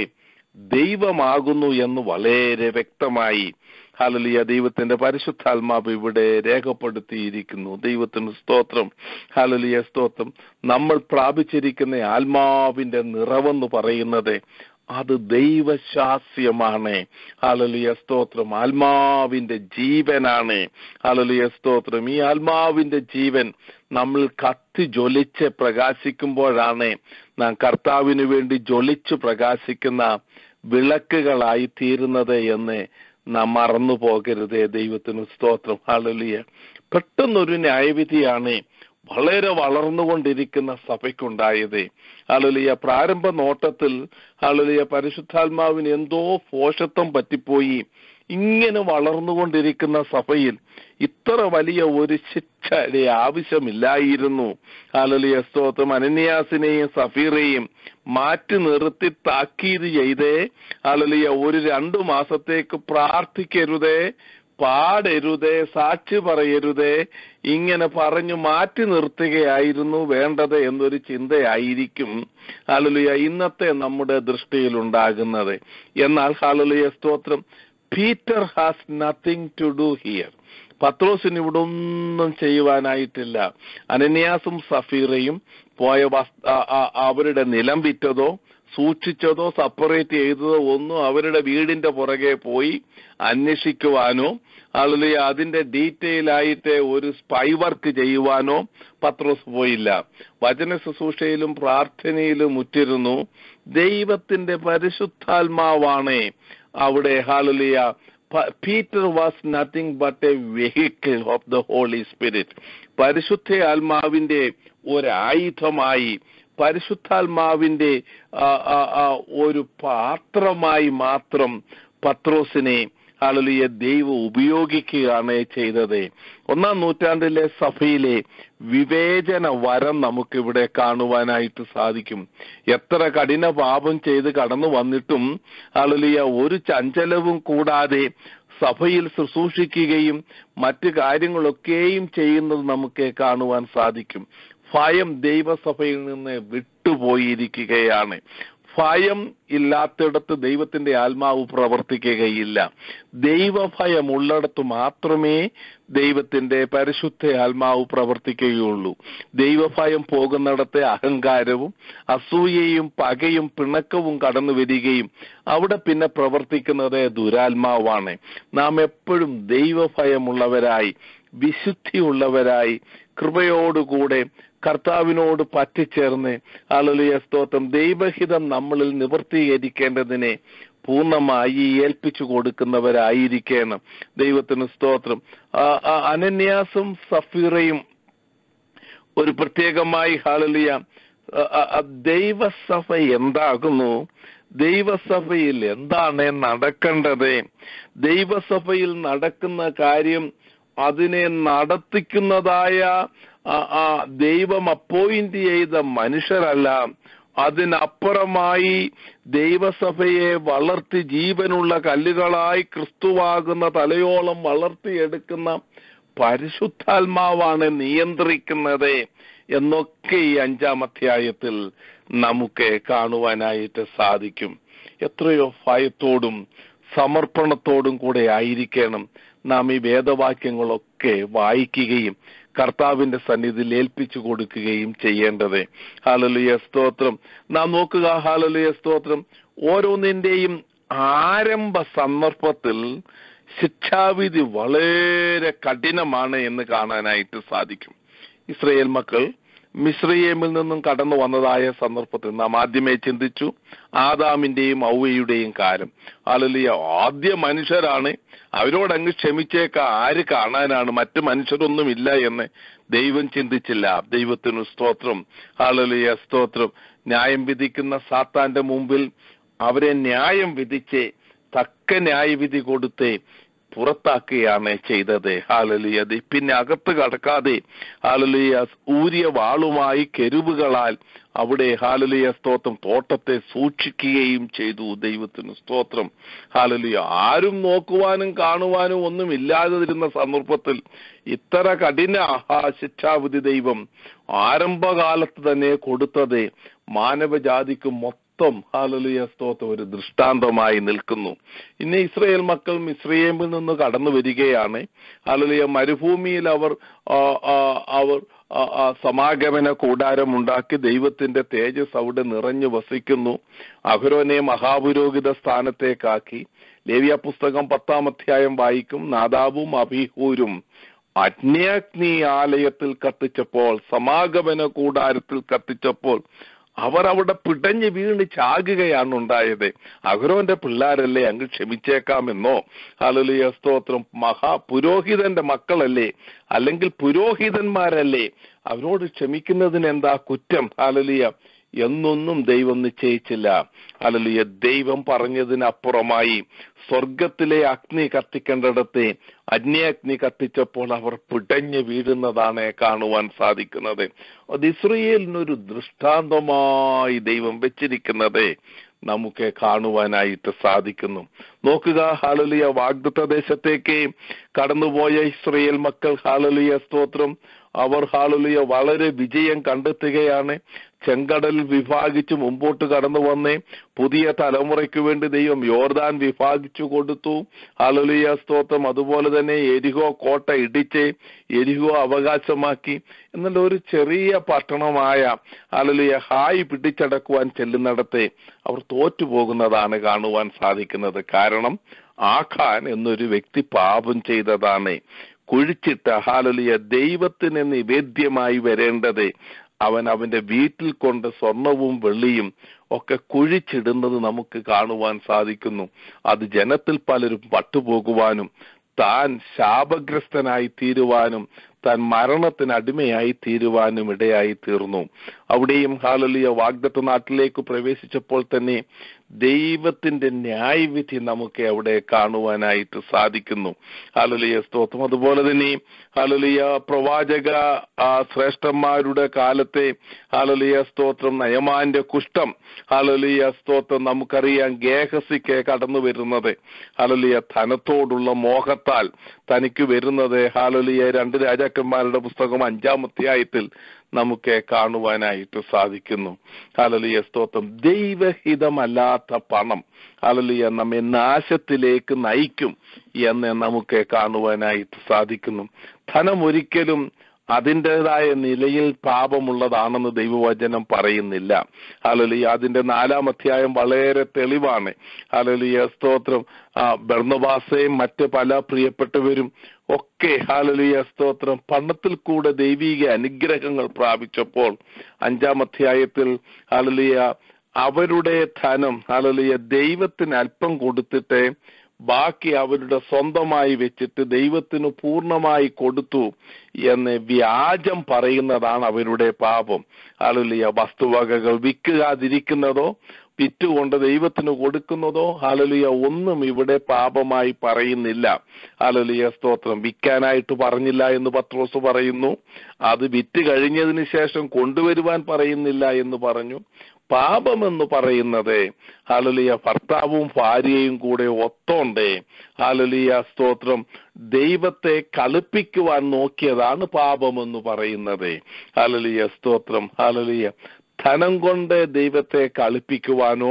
ദൈവമാകുന്നു എന്ന് വളരെ വ്യക്തമായി ഹാലലിയ ദൈവത്തിന്റെ പരിശുദ്ധാത്മാവ് ഇവിടെ രേഖപ്പെടുത്തിയിരിക്കുന്നു ദൈവത്തിന് സ്തോത്രം ഹാലലിയ സ്തോത്രം നമ്മൾ പ്രാപിച്ചിരിക്കുന്ന ആത്മാവിന്റെ നിറവെന്ന് പറയുന്നത് അത് ദൈവശാസ്യമാണ് ഹാലലിയ സ്തോത്രം ആത്മാവിന്റെ ജീവനാണ് ഹാലലിയ സ്തോത്രം ഈ ആത്മാവിന്റെ ജീവൻ നമ്മൾ കത്തി ജ്വലിച്ച് പ്രകാശിക്കുമ്പോഴാണ് നാം കർത്താവിന് വേണ്ടി ജ്വലിച്ച് പ്രകാശിക്കുന്ന വിളക്കുകളായി തീരുന്നത് എന്ന് നാം മറന്നു പോകരുതേ ദൈവത്തിന് സ്തോത്രം ഹാലലിയ പെട്ടെന്നൊരു ന്യായവിധിയാണ് വളരെ വളർന്നുകൊണ്ടിരിക്കുന്ന സഭയ്ക്കുണ്ടായത് അലലിയ പ്രാരംഭ നോട്ടത്തിൽ അലലിയ പരിശുദ്ധാത്മാവിന് എന്തോ പോഷത്വം പറ്റിപ്പോയി ഇങ്ങനെ വളർന്നുകൊണ്ടിരിക്കുന്ന സഭയിൽ ഇത്ര വലിയ ഒരു ശിക്ഷയുടെ ആവശ്യമില്ലായിരുന്നു അലലിയ സ്തോത്രം അനന്യാസിനെയും സഫീറെയും മാറ്റി നിർത്തി താക്കീത് ചെയ്തേ അലലിയ ഒരു രണ്ടു മാസത്തേക്ക് പ്രാർത്ഥിക്കരുതേ പാടരുതേ സാക്ഷി പറയരുതേ ഇങ്ങനെ പറഞ്ഞു മാറ്റി നിർത്തുകയായിരുന്നു വേണ്ടത് എന്നൊരു ചിന്തയായിരിക്കും ഹാലലുയ ഇന്നത്തെ നമ്മുടെ ദൃഷ്ടിയിൽ ഉണ്ടാകുന്നത് എന്നാൽ ഹാലലുയ സ്തോത്രം Peter has nothing to do here പത്രോസിന് ഇവിടെ ഒന്നും ചെയ്യുവാനായിട്ടില്ല അനന്യാസും സഫീറയും പോയ അവരുടെ നിലം വിറ്റതോ സൂക്ഷിച്ചതോ സെപ്പറേറ്റ് ചെയ്തതോ ഒന്നും അവരുടെ വീടിന്റെ പുറകെ പോയി അന്വേഷിക്കുവാനോ അല്ലെങ്കിൽ അതിന്റെ ഡീറ്റെയിൽ ആയിട്ട് ഒരു സ്പൈ വർക്ക് ചെയ്യുവാനോ പത്രോസ് പോയില്ല വചന ശുശ്രൂഷയിലും പ്രാർത്ഥനയിലും ഉറ്റിരുന്നു ദൈവത്തിന്റെ പരിശുദ്ധാത്മാവാണ് അവിടെ hallelujah Peter was nothing but a vehicle of the Holy Spirit പരിശുദ്ധ ആത്മാവിന്റെ ഒരായുധമായി പരിശുദ്ധാത്മാവിന്റെ ആ, ആ, ആ, ഒരു പാത്രമായി മാത്രം പത്രോസിനെ ആളുലിയ ദൈവം ഉപയോഗിക്കുകയാണ് ചെയ്തത് ഒന്നാം നൂറ്റാണ്ടിലെ സഭയിലെ വിവേചന വരം നമുക്കിവിടെ കാണുവാനായിട്ട് സാധിക്കും എത്ര കഠിന പാപം ചെയ്ത് കടന്നു വന്നിട്ടും ആളുലിയ ഒരു ചഞ്ചലവും കൂടാതെ സഭയിൽ ശുശ്രൂഷിക്കുകയും മറ്റു കാര്യങ്ങളൊക്കെയും ചെയ്യുന്നത് നമുക്ക് കാണുവാൻ സാധിക്കും ഭയം ദൈവസഭയിൽ നിന്ന് വിട്ടുപോയിരിക്കുകയാണ് ഭയം ഇല്ലാത്തിടത്ത് ദൈവത്തിന്റെ ആത്മാവ് പ്രവർത്തിക്കുകയില്ല ദൈവഭയം ഉള്ളിടത്ത് മാത്രമേ ദൈവത്തിന്റെ പരിശുദ്ധ ആത്മാവ് പ്രവർത്തിക്കുകയുള്ളൂ ദൈവഭയം പോകുന്നിടത്തെ അഹങ്കാരവും അസൂയയും പകയും പിണക്കവും കടന്നു വരികയും അവിടെ പിന്നെ പ്രവർത്തിക്കുന്നത് ദുരാത്മാവാണ് നാം എപ്പോഴും ദൈവഭയമുള്ളവരായി വിശുദ്ധിയുള്ളവരായി കൃപയോടുകൂടെ കർത്താവിനോട് പറ്റിച്ചേർന്ന് ആളുലിയ സ്തോത്രം ദൈവഹിതം നമ്മളിൽ നിവർത്തീകരിക്കേണ്ടതിനെ പൂർണ്ണമായി ഏൽപ്പിച്ചു കൊടുക്കുന്നവരായിരിക്കണം ദൈവത്തിന് സ്തോത്രം ആ, ആ, അനന്യാസും സഫീറയും ഒരു പ്രത്യേകമായി ഹാലലിയ ദൈവസഭ എന്താകുന്നു ദൈവസഭയിൽ എന്താണ് നടക്കേണ്ടത് ദൈവസഭയിൽ നടക്കുന്ന കാര്യം അതിനെ നടത്തിക്കുന്നതായ ആ, ആ, ദൈവം അപ്പോയിന്റ് ചെയ്ത മനുഷ്യരല്ല അതിനപ്പുറമായി ദൈവസഭയെ വളർത്തി ജീവനുള്ള കല്ലുകളായി ക്രിസ്തുവാകുന്ന തലയോളം വളർത്തിയെടുക്കുന്ന പരിശുദ്ധാത്മാവാണ് നിയന്ത്രിക്കുന്നത് എന്നൊക്കെ ഈ അഞ്ചാം അധ്യായത്തിൽ നമുക്ക് കാണുവാനായിട്ട് സാധിക്കും എത്രയോ ഭയത്തോടും സമർപ്പണത്തോടും കൂടെ ആയിരിക്കണം നാം ഈ വേദവാക്യങ്ങളൊക്കെ വായിക്കുകയും കർത്താവിന്റെ സന്നിധിയിൽ ഏൽപ്പിച്ചു കൊടുക്കുകയും ചെയ്യേണ്ടത് ഹാലലുയ സ്തോത്രം നാം നോക്കുക ഹാലലുയ സ്തോത്രം ഓരോന്നിന്റെയും ആരംഭ സന്ദർഭത്തിൽ ശിക്ഷാവിധി വളരെ കഠിനമാണ് എന്ന് കാണാനായിട്ട് സാധിക്കും ഇസ്രയേൽ മക്കൾ മിശ്രയേമിൽ നിന്നും കടന്നു വന്നതായ സന്ദർഭത്തിൽ നാം ആദ്യമേ ചിന്തിച്ചു ആദാമിന്റെയും ഔവയുടെയും കാലം അല്ലല്ല ആദ്യ മനുഷ്യരാണ് അവരോടങ്ങ് ക്ഷമിച്ചേക്ക ആര് കാണാനാണ് മറ്റു മനുഷ്യരൊന്നുമില്ല എന്ന് ദൈവം ചിന്തിച്ചില്ല ദൈവത്തിന് സ്തോത്രം ആളലിയ സ്തോത്രം ന്യായം വിധിക്കുന്ന സാത്താന്റെ മുമ്പിൽ അവരെ ന്യായം വിധിച്ച് തക്ക ന്യായവിധി കൊടുത്ത് പുറത്താക്കുകയാണ് ചെയ്തത് ഹാലലിയ പിന്നെ അകത്ത് കടക്കാതെ ഹാലലിയ ഊരിയ വാളുമായി കെരുവുകളാൽ അവിടെ ഹാലലിയ സ്തോത്രം തോട്ടത്തെ സൂക്ഷിക്കുകയും ചെയ്തു ദൈവത്തിന് സ്തോത്രം ഹാലലിയ ആരും നോക്കുവാനും കാണുവാനും ഒന്നും ഇല്ലാതിരുന്ന സന്ദർഭത്തിൽ ഇത്ര കഠിന ആ ശിക്ഷാവിധി ദൈവം ആരംഭകാലത്ത് തന്നെ കൊടുത്തത് മാനവജാതിക്ക് മൊത്തം മൊത്തം ഹാലലിയ സ്തോത്രം ഒരു ദൃഷ്ടാന്തമായി നിൽക്കുന്നു ഇന്ന് ഇസ്രയേൽ മക്കൾ മിസ്രയേമിൽ നിന്ന് കടന്നു വരികയാണ് ഹാലലിയ മരുഭൂമിയിൽ അവർ ആ, ആ, അവർ ആ, ആ, സമാഗമന കൂടാരം ഉണ്ടാക്കി ദൈവത്തിന്റെ തേജസ് അവിടെ നിറഞ്ഞു വസിക്കുന്നു അഹരോനെ മഹാപുരോഹിത സ്ഥാനത്തേക്കാക്കി ലേവ്യ പുസ്തകം പത്താം അധ്യായം വായിക്കും നാദാബും അഭിഹൂരും അഗ്നിയാഗ്നി ആലയത്തിൽ കത്തിച്ചപ്പോൾ സമാഗമന കൂടാരത്തിൽ കത്തിച്ചപ്പോൾ അവർ അവിടെ പിടഞ്ഞ് വീണ് ചാകുകയാണ് ഉണ്ടായത് അഹരോന്റെ പിള്ളാരല്ലേ അങ്ങ് ക്ഷമിച്ചേക്കാമെന്നോ ഹലലിയ സ്തോത്രം മഹാപുരോഹിതന്റെ മക്കളല്ലേ അല്ലെങ്കിൽ പുരോഹിതന്മാരല്ലേ അവരോട് ക്ഷമിക്കുന്നതിന് എന്താ കുറ്റം ഹലലിയ എന്നൊന്നും ദൈവം നിശ്ചയിച്ചില്ല ഹലലിയ ദൈവം പറഞ്ഞതിനപ്പുറമായി സ്വർഗത്തിലെ അഗ്നി കത്തിക്കേണ്ടിടത്തെ അന്യാഗ്നി കത്തിച്ചപ്പോൾ അവർ പിടഞ്ഞു വീഴുന്നതാണ് കാണുവാൻ സാധിക്കുന്നത് അത് ഇസ്രയേലിനൊരു ദൃഷ്ടാന്തമായി ദൈവം വെച്ചിരിക്കുന്നത് നമുക്ക് കാണുവാനായിട്ട് സാധിക്കുന്നു നോക്കുക ഹാലലിയ വാഗ്ദത്ത ദേശത്തേക്ക് കടന്നുപോയ ഇസ്രയേൽ മക്കൾ ഹാലലിയ സ്തോത്രം അവർ ഹാലലിയ വളരെ വിജയം കണ്ടെത്തുകയാണ് ചെങ്കടൽ വിഭാഗിച്ച് മുമ്പോട്ട് കടന്നു വന്നേ പുതിയ തലമുറയ്ക്ക് വേണ്ടി ദൈവം യോർദാൻ വിഭാഗിച്ചു കൊടുത്തു ഹാലലിയ സ്തോത്രം അതുപോലെ തന്നെ എരിഹോ കോട്ട ഇടിച്ച് എരിഹോ അവകാശമാക്കി എന്നുള്ള ഒരു ചെറിയ പട്ടണമായ ഹാലലിയ ഹായ് പിടിച്ചടക്കുവാൻ ചെല്ലുന്നിടത്തെ അവർ തോറ്റുപോകുന്നതാണ് കാണുവാൻ സാധിക്കുന്നത് കാരണം ആഖാൻ എന്നൊരു വ്യക്തി പാപം ചെയ്തതാണ് കുഴിച്ചിട്ട ഹാലലിയ ദൈവത്തിന് നിവേദ്യമായി വരേണ്ടത് അവൻ അവന്റെ വീട്ടിൽ കൊണ്ട് സ്വർണവും വെള്ളിയും ഒക്കെ കുഴിച്ചിടുന്നത് നമുക്ക് കാണുവാൻ സാധിക്കുന്നു അത് ജനത്തിൽ പലരും പട്ടുപോകുവാനും താൻ ശാപഗ്രസ്തനായി തീരുവാനും താൻ മരണത്തിന് അടിമയായി തീരുവാനും ഇടയായി തീർന്നു അവിടെയും ഹാലലിയ വാഗ്ദത്ത നാട്ടിലേക്ക് പ്രവേശിച്ചപ്പോൾ തന്നെ ദൈവത്തിന്റെ ന്യായവിധി നമുക്ക് അവിടെ കാണുവാനായിട്ട് സാധിക്കുന്നു ഹാലലിയ സ്തോത്രം അതുപോലെ തന്നെ ഹാലലിയ പ്രവാചക ആ ശ്രേഷ്ഠന്മാരുടെ കാലത്തെ ഹാലലിയ സ്തോത്രം നയമാന്റെ കുഷ്ഠം ഹാലലിയ സ്തോത്രം നമുക്കറിയാം ഗേഹസിക്ക് കടന്നു വരുന്നത് ഹാലലിയ ധനത്തോടുള്ള മോഹത്താൽ തനിക്ക് വരുന്നത് ഹാലലിയ രണ്ട് രാജാക്കന്മാരുടെ പുസ്തകം അഞ്ചാം അധ്യായത്തിൽ നമുക്ക് കാണുവാനായിട്ട് സാധിക്കുന്നു ഹാലലിയ സ്തോത്രം ദൈവഹിതമല്ലാത്ത പണം ഹാലലിയ നമ്മെ നാശത്തിലേക്ക് നയിക്കും എന്ന് നമുക്ക് കാണുവാനായിട്ട് സാധിക്കുന്നു ധനം ഒരിക്കലും അതിൻ്റെതായ നിലയിൽ പാപമുള്ളതാണെന്ന് ദൈവവചനം പറയുന്നില്ല ഹാലലിയ അതിന്റെ നാലാം അധ്യായം വളരെ തെളിവാണ് ഹാലലിയ സ്തോത്രം ആ ബർണബാസയും മറ്റ് പല പ്രിയപ്പെട്ടവരും ഒക്കെ ഹാലലിയ സ്തോത്രം പണത്തിൽ കൂടെ ദൈവീക അനുഗ്രഹങ്ങൾ പ്രാപിച്ചപ്പോൾ അഞ്ചാം അധ്യായത്തിൽ ഹാലലിയ അവരുടെ ധനം ഹാലലിയ ദൈവത്തിന് അല്പം കൊടുത്തിട്ട് ബാക്കി അവരുടെ സ്വന്തമായി വെച്ചിട്ട് ദൈവത്തിന് പൂർണ്ണമായി കൊടുത്തു എന്ന് വ്യാജം പറയുന്നതാണ് അവരുടെ പാപം ഹാലലിയ വസ്തുവകകൾ വിൽക്കാതിരിക്കുന്നതോ വിറ്റുകൊണ്ട് ദൈവത്തിന് കൊടുക്കുന്നതോ ഹാലലിയ ഒന്നും ഇവിടെ പാപമായി പറയുന്നില്ല ഹാലലിയ സ്തോത്രം വിൽക്കാനായിട്ട് പറഞ്ഞില്ല എന്ന് പത്രോസ് പറയുന്നു അത് വിറ്റ് കഴിഞ്ഞതിന് ശേഷം കൊണ്ടുവരുവാൻ പറയുന്നില്ല എന്ന് പറഞ്ഞു പാപമെന്ന് പറയുന്നത് ഹാലലിയ ഭർത്താവും ഭാര്യയും കൂടെ ഒത്തോണ്ടേ ഹാലലിയ സ്തോത്രം ദൈവത്തെ കളിപ്പിക്കുവാൻ നോക്കിയതാണ് പാപമെന്ന് പറയുന്നത് ഹാലലിയ സ്തോത്രം ഹാലലിയ ധനം കൊണ്ട് ദൈവത്തെ കളിപ്പിക്കുവാനോ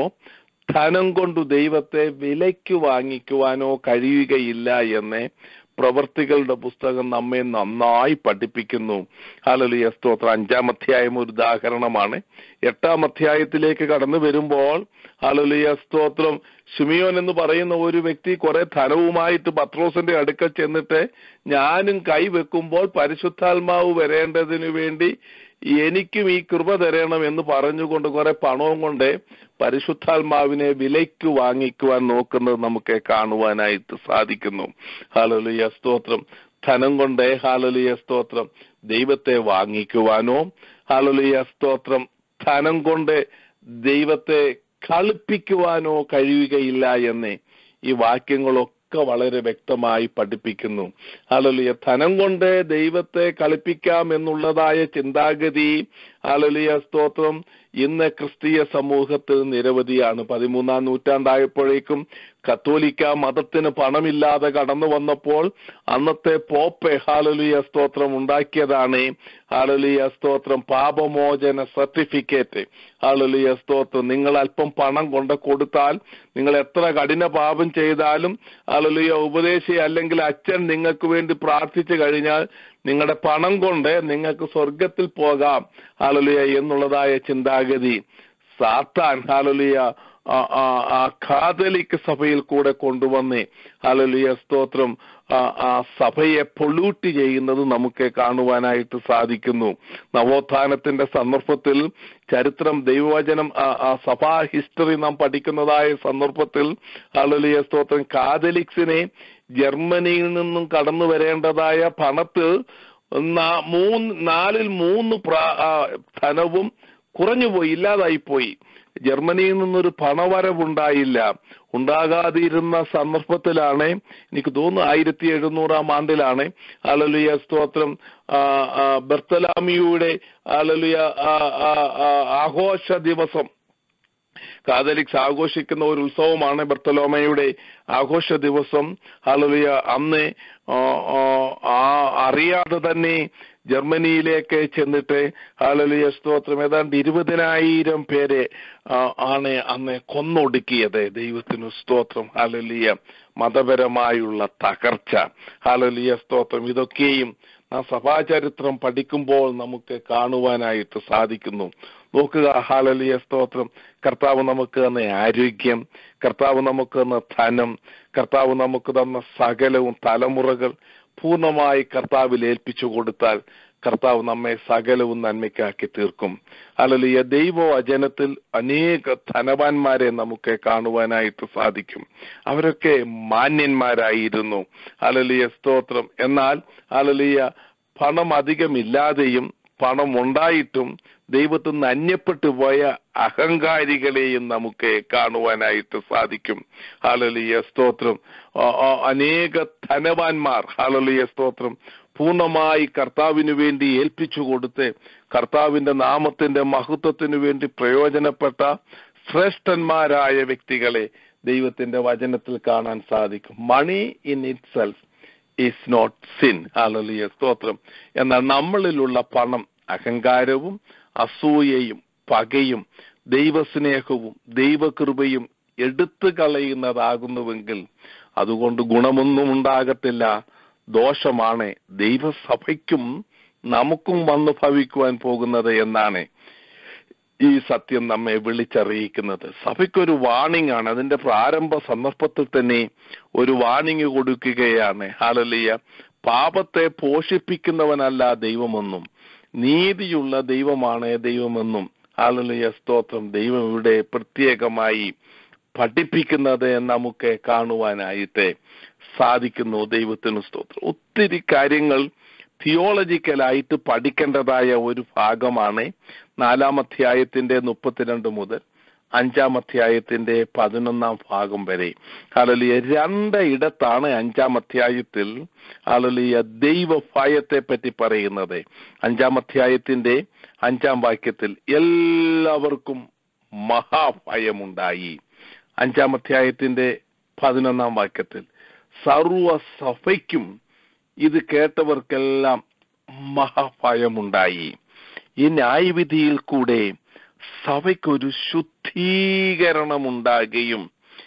ധനം കൊണ്ട് ദൈവത്തെ വിലയ്ക്ക് വാങ്ങിക്കുവാനോ കഴിയുകയില്ല എന്ന് പ്രവർത്തികളുടെ പുസ്തകം നമ്മെ നന്നായി പഠിപ്പിക്കുന്നു ഹാലലിയ സ്തോത്രം അഞ്ചാം അധ്യായം ഒരു ഉദാഹരണമാണ് എട്ടാം അധ്യായത്തിലേക്ക് കടന്നു വരുമ്പോൾ ഹാലലിയ സ്തോത്രം ഷിമിയോൻ എന്ന് പറയുന്ന ഒരു വ്യക്തി കുറെ ധനവുമായിട്ട് പത്രോസിന്റെ അടുക്കൽ ചെന്നിട്ട് ഞാനും കൈവെക്കുമ്പോൾ പരിശുദ്ധാത്മാവ് വരേണ്ടതിനു വേണ്ടി എനിക്കും ഈ കൃപ തരണം എന്ന് പറഞ്ഞുകൊണ്ട് കുറെ പണവും കൊണ്ട് പരിശുദ്ധാത്മാവിനെ വിലയ്ക്ക് വാങ്ങിക്കുവാൻ നോക്കുന്നത് നമുക്ക് കാണുവാനായിട്ട് സാധിക്കുന്നു ഹാലലിയ സ്തോത്രം ധനം കൊണ്ട് ഹാലലിയ സ്തോത്രം ദൈവത്തെ വാങ്ങിക്കുവാനോ ഹാലലിയ സ്തോത്രം ധനം കൊണ്ട് ദൈവത്തെ കളിപ്പിക്കുവാനോ കഴിയുകയില്ല എന്ന് ഈ വാക്യങ്ങളൊക്കെ വളരെ വ്യക്തമായി പഠിപ്പിക്കുന്നു ഹാലലിയ ധനം കൊണ്ട് ദൈവത്തെ കളിപ്പിക്കാം എന്നുള്ളതായ ചിന്താഗതി ഹാലലിയ സ്തോത്രം ഇന്ന് ക്രിസ്തീയ സമൂഹത്തിൽ നിരവധിയാണ് പതിമൂന്നാം നൂറ്റാണ്ടായപ്പോഴേക്കും കത്തോലിക്ക മതത്തിന് പണമില്ലാതെ കടന്നു വന്നപ്പോൾ അന്നത്തെ പോപ്പെ ഹാലലിയ സ്തോത്രം ഉണ്ടാക്കിയതാണ് ഹാലലിയ സ്തോത്രം പാപമോചന സർട്ടിഫിക്കറ്റ് ഹാലലിയ സ്തോത്രം നിങ്ങൾ അല്പം പണം കൊണ്ട് കൊടുത്താൽ നിങ്ങൾ എത്ര കഠിന പാപം ചെയ്താലും ഹാലലിയ ഉപദേശി അല്ലെങ്കിൽ അച്ഛൻ നിങ്ങൾക്ക് വേണ്ടി പ്രാർത്ഥിച്ചു കഴിഞ്ഞാൽ നിങ്ങളുടെ പണം കൊണ്ട് നിങ്ങൾക്ക് സ്വർഗത്തിൽ പോകാം ഹാലലിയ എന്നുള്ളതായ ചിന്താഗതി സാത്താൻ ഹാലലിയ ആ കാതലിക് സഭയിൽ കൂടെ കൊണ്ടുവന്ന് ഹാലലിയ സ്തോത്രം ആ സഭയെ പൊള്യൂട്ട് ചെയ്യുന്നത് നമുക്ക് കാണുവാനായിട്ട് സാധിക്കുന്നു നവോത്ഥാനത്തിന്റെ സന്ദർഭത്തിൽ ചരിത്രം ദൈവവചനം ആ സഭാ ഹിസ്റ്ററി നാം പഠിക്കുന്നതായ സന്ദർഭത്തിൽ ഹാലലിയ സ്തോത്രം കാതലിക്സിനെ ജർമ്മനിയിൽ നിന്നും കടന്നു വരേണ്ടതായ പണത്തിൽ മൂന്ന് നാലിൽ മൂന്ന് ധനവും കുറഞ്ഞുപോയി ഇല്ലാതായി പോയി ജർമ്മനിയിൽ നിന്നൊരു പണവരവുണ്ടായില്ല ഉണ്ടാകാതിരുന്ന സന്ദർഭത്തിലാണ് എനിക്ക് തോന്നുന്നു ആയിരത്തി എഴുന്നൂറാം ആണ്ടിലാണ് അലലുയ സ്തോത്രം ബർത്തലാമിയുടെ അലലുയ ആഘോഷ ദിവസം കാതലിക്സ് ആഘോഷിക്കുന്ന ഒരു ഉത്സവമാണ് ബർത്തലോമയുടെ ആഘോഷ ദിവസം ഹലലിയ അന്ന് ആ അറിയാതെ തന്നെ ജർമ്മനിയിലേക്ക് ചെന്നിട്ട് ഹാലലിയ സ്തോത്രം ഏതാണ്ട് ഇരുപതിനായിരം പേരെ ആണ് അന്ന് കൊന്നൊടുക്കിയത് ദൈവത്തിന് സ്തോത്രം ഹാലലിയ മതപരമായുള്ള തകർച്ച ഹാലലിയ സ്തോത്രം ഇതൊക്കെയും ആ സഭാചരിത്രം പഠിക്കുമ്പോൾ നമുക്ക് കാണുവാനായിട്ട് സാധിക്കുന്നു നോക്കുക ഹാലലിയ സ്തോത്രം കർത്താവ് നമുക്ക് തന്ന ആരോഗ്യം കർത്താവ് നമുക്ക് തന്ന ധനം കർത്താവ് നമുക്ക് തന്ന സകലവും തലമുറകൾ പൂർണ്ണമായി കർത്താവിൽ ഏൽപ്പിച്ചു കൊടുത്താൽ കർത്താവ് നമ്മെ സകലവും നന്മയ്ക്കാക്കി തീർക്കും അലലിയ ദൈവവചനത്തിൽ അനേക ധനവാന്മാരെ നമുക്ക് കാണുവാനായിട്ട് സാധിക്കും അവരൊക്കെ മാന്യന്മാരായിരുന്നു അലലിയ സ്തോത്രം എന്നാൽ അലലിയ പണം അധികമില്ലാതെയും പണം ഉണ്ടായിട്ടും ദൈവത്തിൽ നിന്ന് അന്യപ്പെട്ടു പോയ അഹങ്കാരികളെയും നമുക്ക് കാണുവാനായിട്ട് സാധിക്കും ഹാലലിയ സ്തോത്രം ആ, ആ, അനേക ധനവാന്മാർ ഹാലലിയ സ്തോത്രം പൂർണ്ണമായി കർത്താവിന് വേണ്ടി ഏൽപ്പിച്ചു കൊടുത്ത് കർത്താവിന്റെ നാമത്തിന്റെ മഹത്വത്തിനു വേണ്ടി പ്രയോജനപ്പെട്ട ശ്രേഷ്ഠന്മാരായ വ്യക്തികളെ ദൈവത്തിന്റെ വചനത്തിൽ കാണാൻ സാധിക്കും money in itself is not sin ഹാലലിയ സ്തോത്രം എന്നാൽ നമ്മളിലുള്ള പണം അഹങ്കാരവും അസൂയയും പകയും ദൈവസ്നേഹവും ദൈവകൃപയും എടുത്തു കളയുന്നതാകുന്നുവെങ്കിൽ അതുകൊണ്ട് ഗുണമൊന്നും ഉണ്ടാകത്തില്ല ദോഷമാണ് ദൈവസഭയ്ക്കും നമുക്കും വന്നു ഭവിക്കുവാൻ പോകുന്നത് എന്നാണ് ഈ സത്യം നമ്മെ വിളിച്ചറിയിക്കുന്നത് സഭയ്ക്കൊരു വാണിംഗ് ആണ് അതിന്റെ പ്രാരംഭ സന്ദർഭത്തിൽ തന്നെ ഒരു വാണിംഗ് കൊടുക്കുകയാണ് ഹാലലിയ പാപത്തെ പോഷിപ്പിക്കുന്നവനല്ല ദൈവമെന്നും നീതിയുള്ള ദൈവമാണ് ദൈവമെന്നും ഹാലലിയ സ്തോത്രം ദൈവം ഇവിടെ പ്രത്യേകമായി പഠിപ്പിക്കുന്നത് നമുക്ക് കാണുവാനായിട്ട് സാധിക്കുന്നു ദൈവത്തിന് സ്തോത്രം ഒത്തിരി കാര്യങ്ങൾ തിയോളജിക്കലായിട്ട് പഠിക്കേണ്ടതായ ഒരു ഭാഗമാണ് നാലാം അധ്യായത്തിന്റെ മുപ്പത്തിരണ്ട് മുതൽ അഞ്ചാം അധ്യായത്തിന്റെ പതിനൊന്നാം ഭാഗം വരെ അലലിയ രണ്ട് ഇടത്താണ് അഞ്ചാം അധ്യായത്തിൽ അലലിയ ദൈവഭയത്തെ പറ്റി പറയുന്നത് അഞ്ചാം അധ്യായത്തിന്റെ അഞ്ചാം വാക്യത്തിൽ എല്ലാവർക്കും മഹാഭയമുണ്ടായി അഞ്ചാം അധ്യായത്തിന്റെ പതിനൊന്നാം വാക്യത്തിൽ സർവസഭയ്ക്കും ഇത് കേട്ടവർക്കെല്ലാം മഹാഭയമുണ്ടായി ഈ ന്യായവിധിയിൽ കൂടെ സഭയ്ക്കൊരു ശുദ്ധീകരണം ഉണ്ടാകുകയും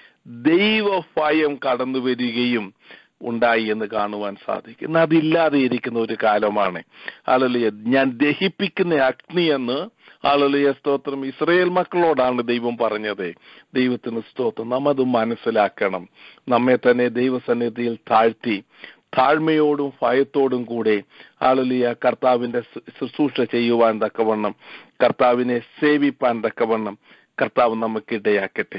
ദൈവഭയം കടന്നു വരികയും ഉണ്ടായി എന്ന് കാണുവാൻ സാധിക്കും എന്നാൽ അതില്ലാതെ ഇരിക്കുന്ന ഒരു കാലമാണ് ആളുകളിയ ഞാൻ ദഹിപ്പിക്കുന്ന അഗ്നി എന്ന് ആളുകളിയ സ്തോത്രം ഇസ്രയേൽ മക്കളോടാണ് ദൈവം പറഞ്ഞത് ദൈവത്തിന് സ്തോത്രം നാം അത് മനസ്സിലാക്കണം നമ്മെ തന്നെ ദൈവസന്നിധിയിൽ താഴ്ത്തി താഴ്മയോടും ഭയത്തോടും കൂടെ ആളുലിയ കർത്താവിന്റെ ശു- ശുശ്രൂഷ ചെയ്യുവാൻ തക്കവണ്ണം കർത്താവിനെ സേവിപ്പാൻ തക്കവണ്ണം കർത്താവ് നമുക്ക് ഇടയാക്കട്ടെ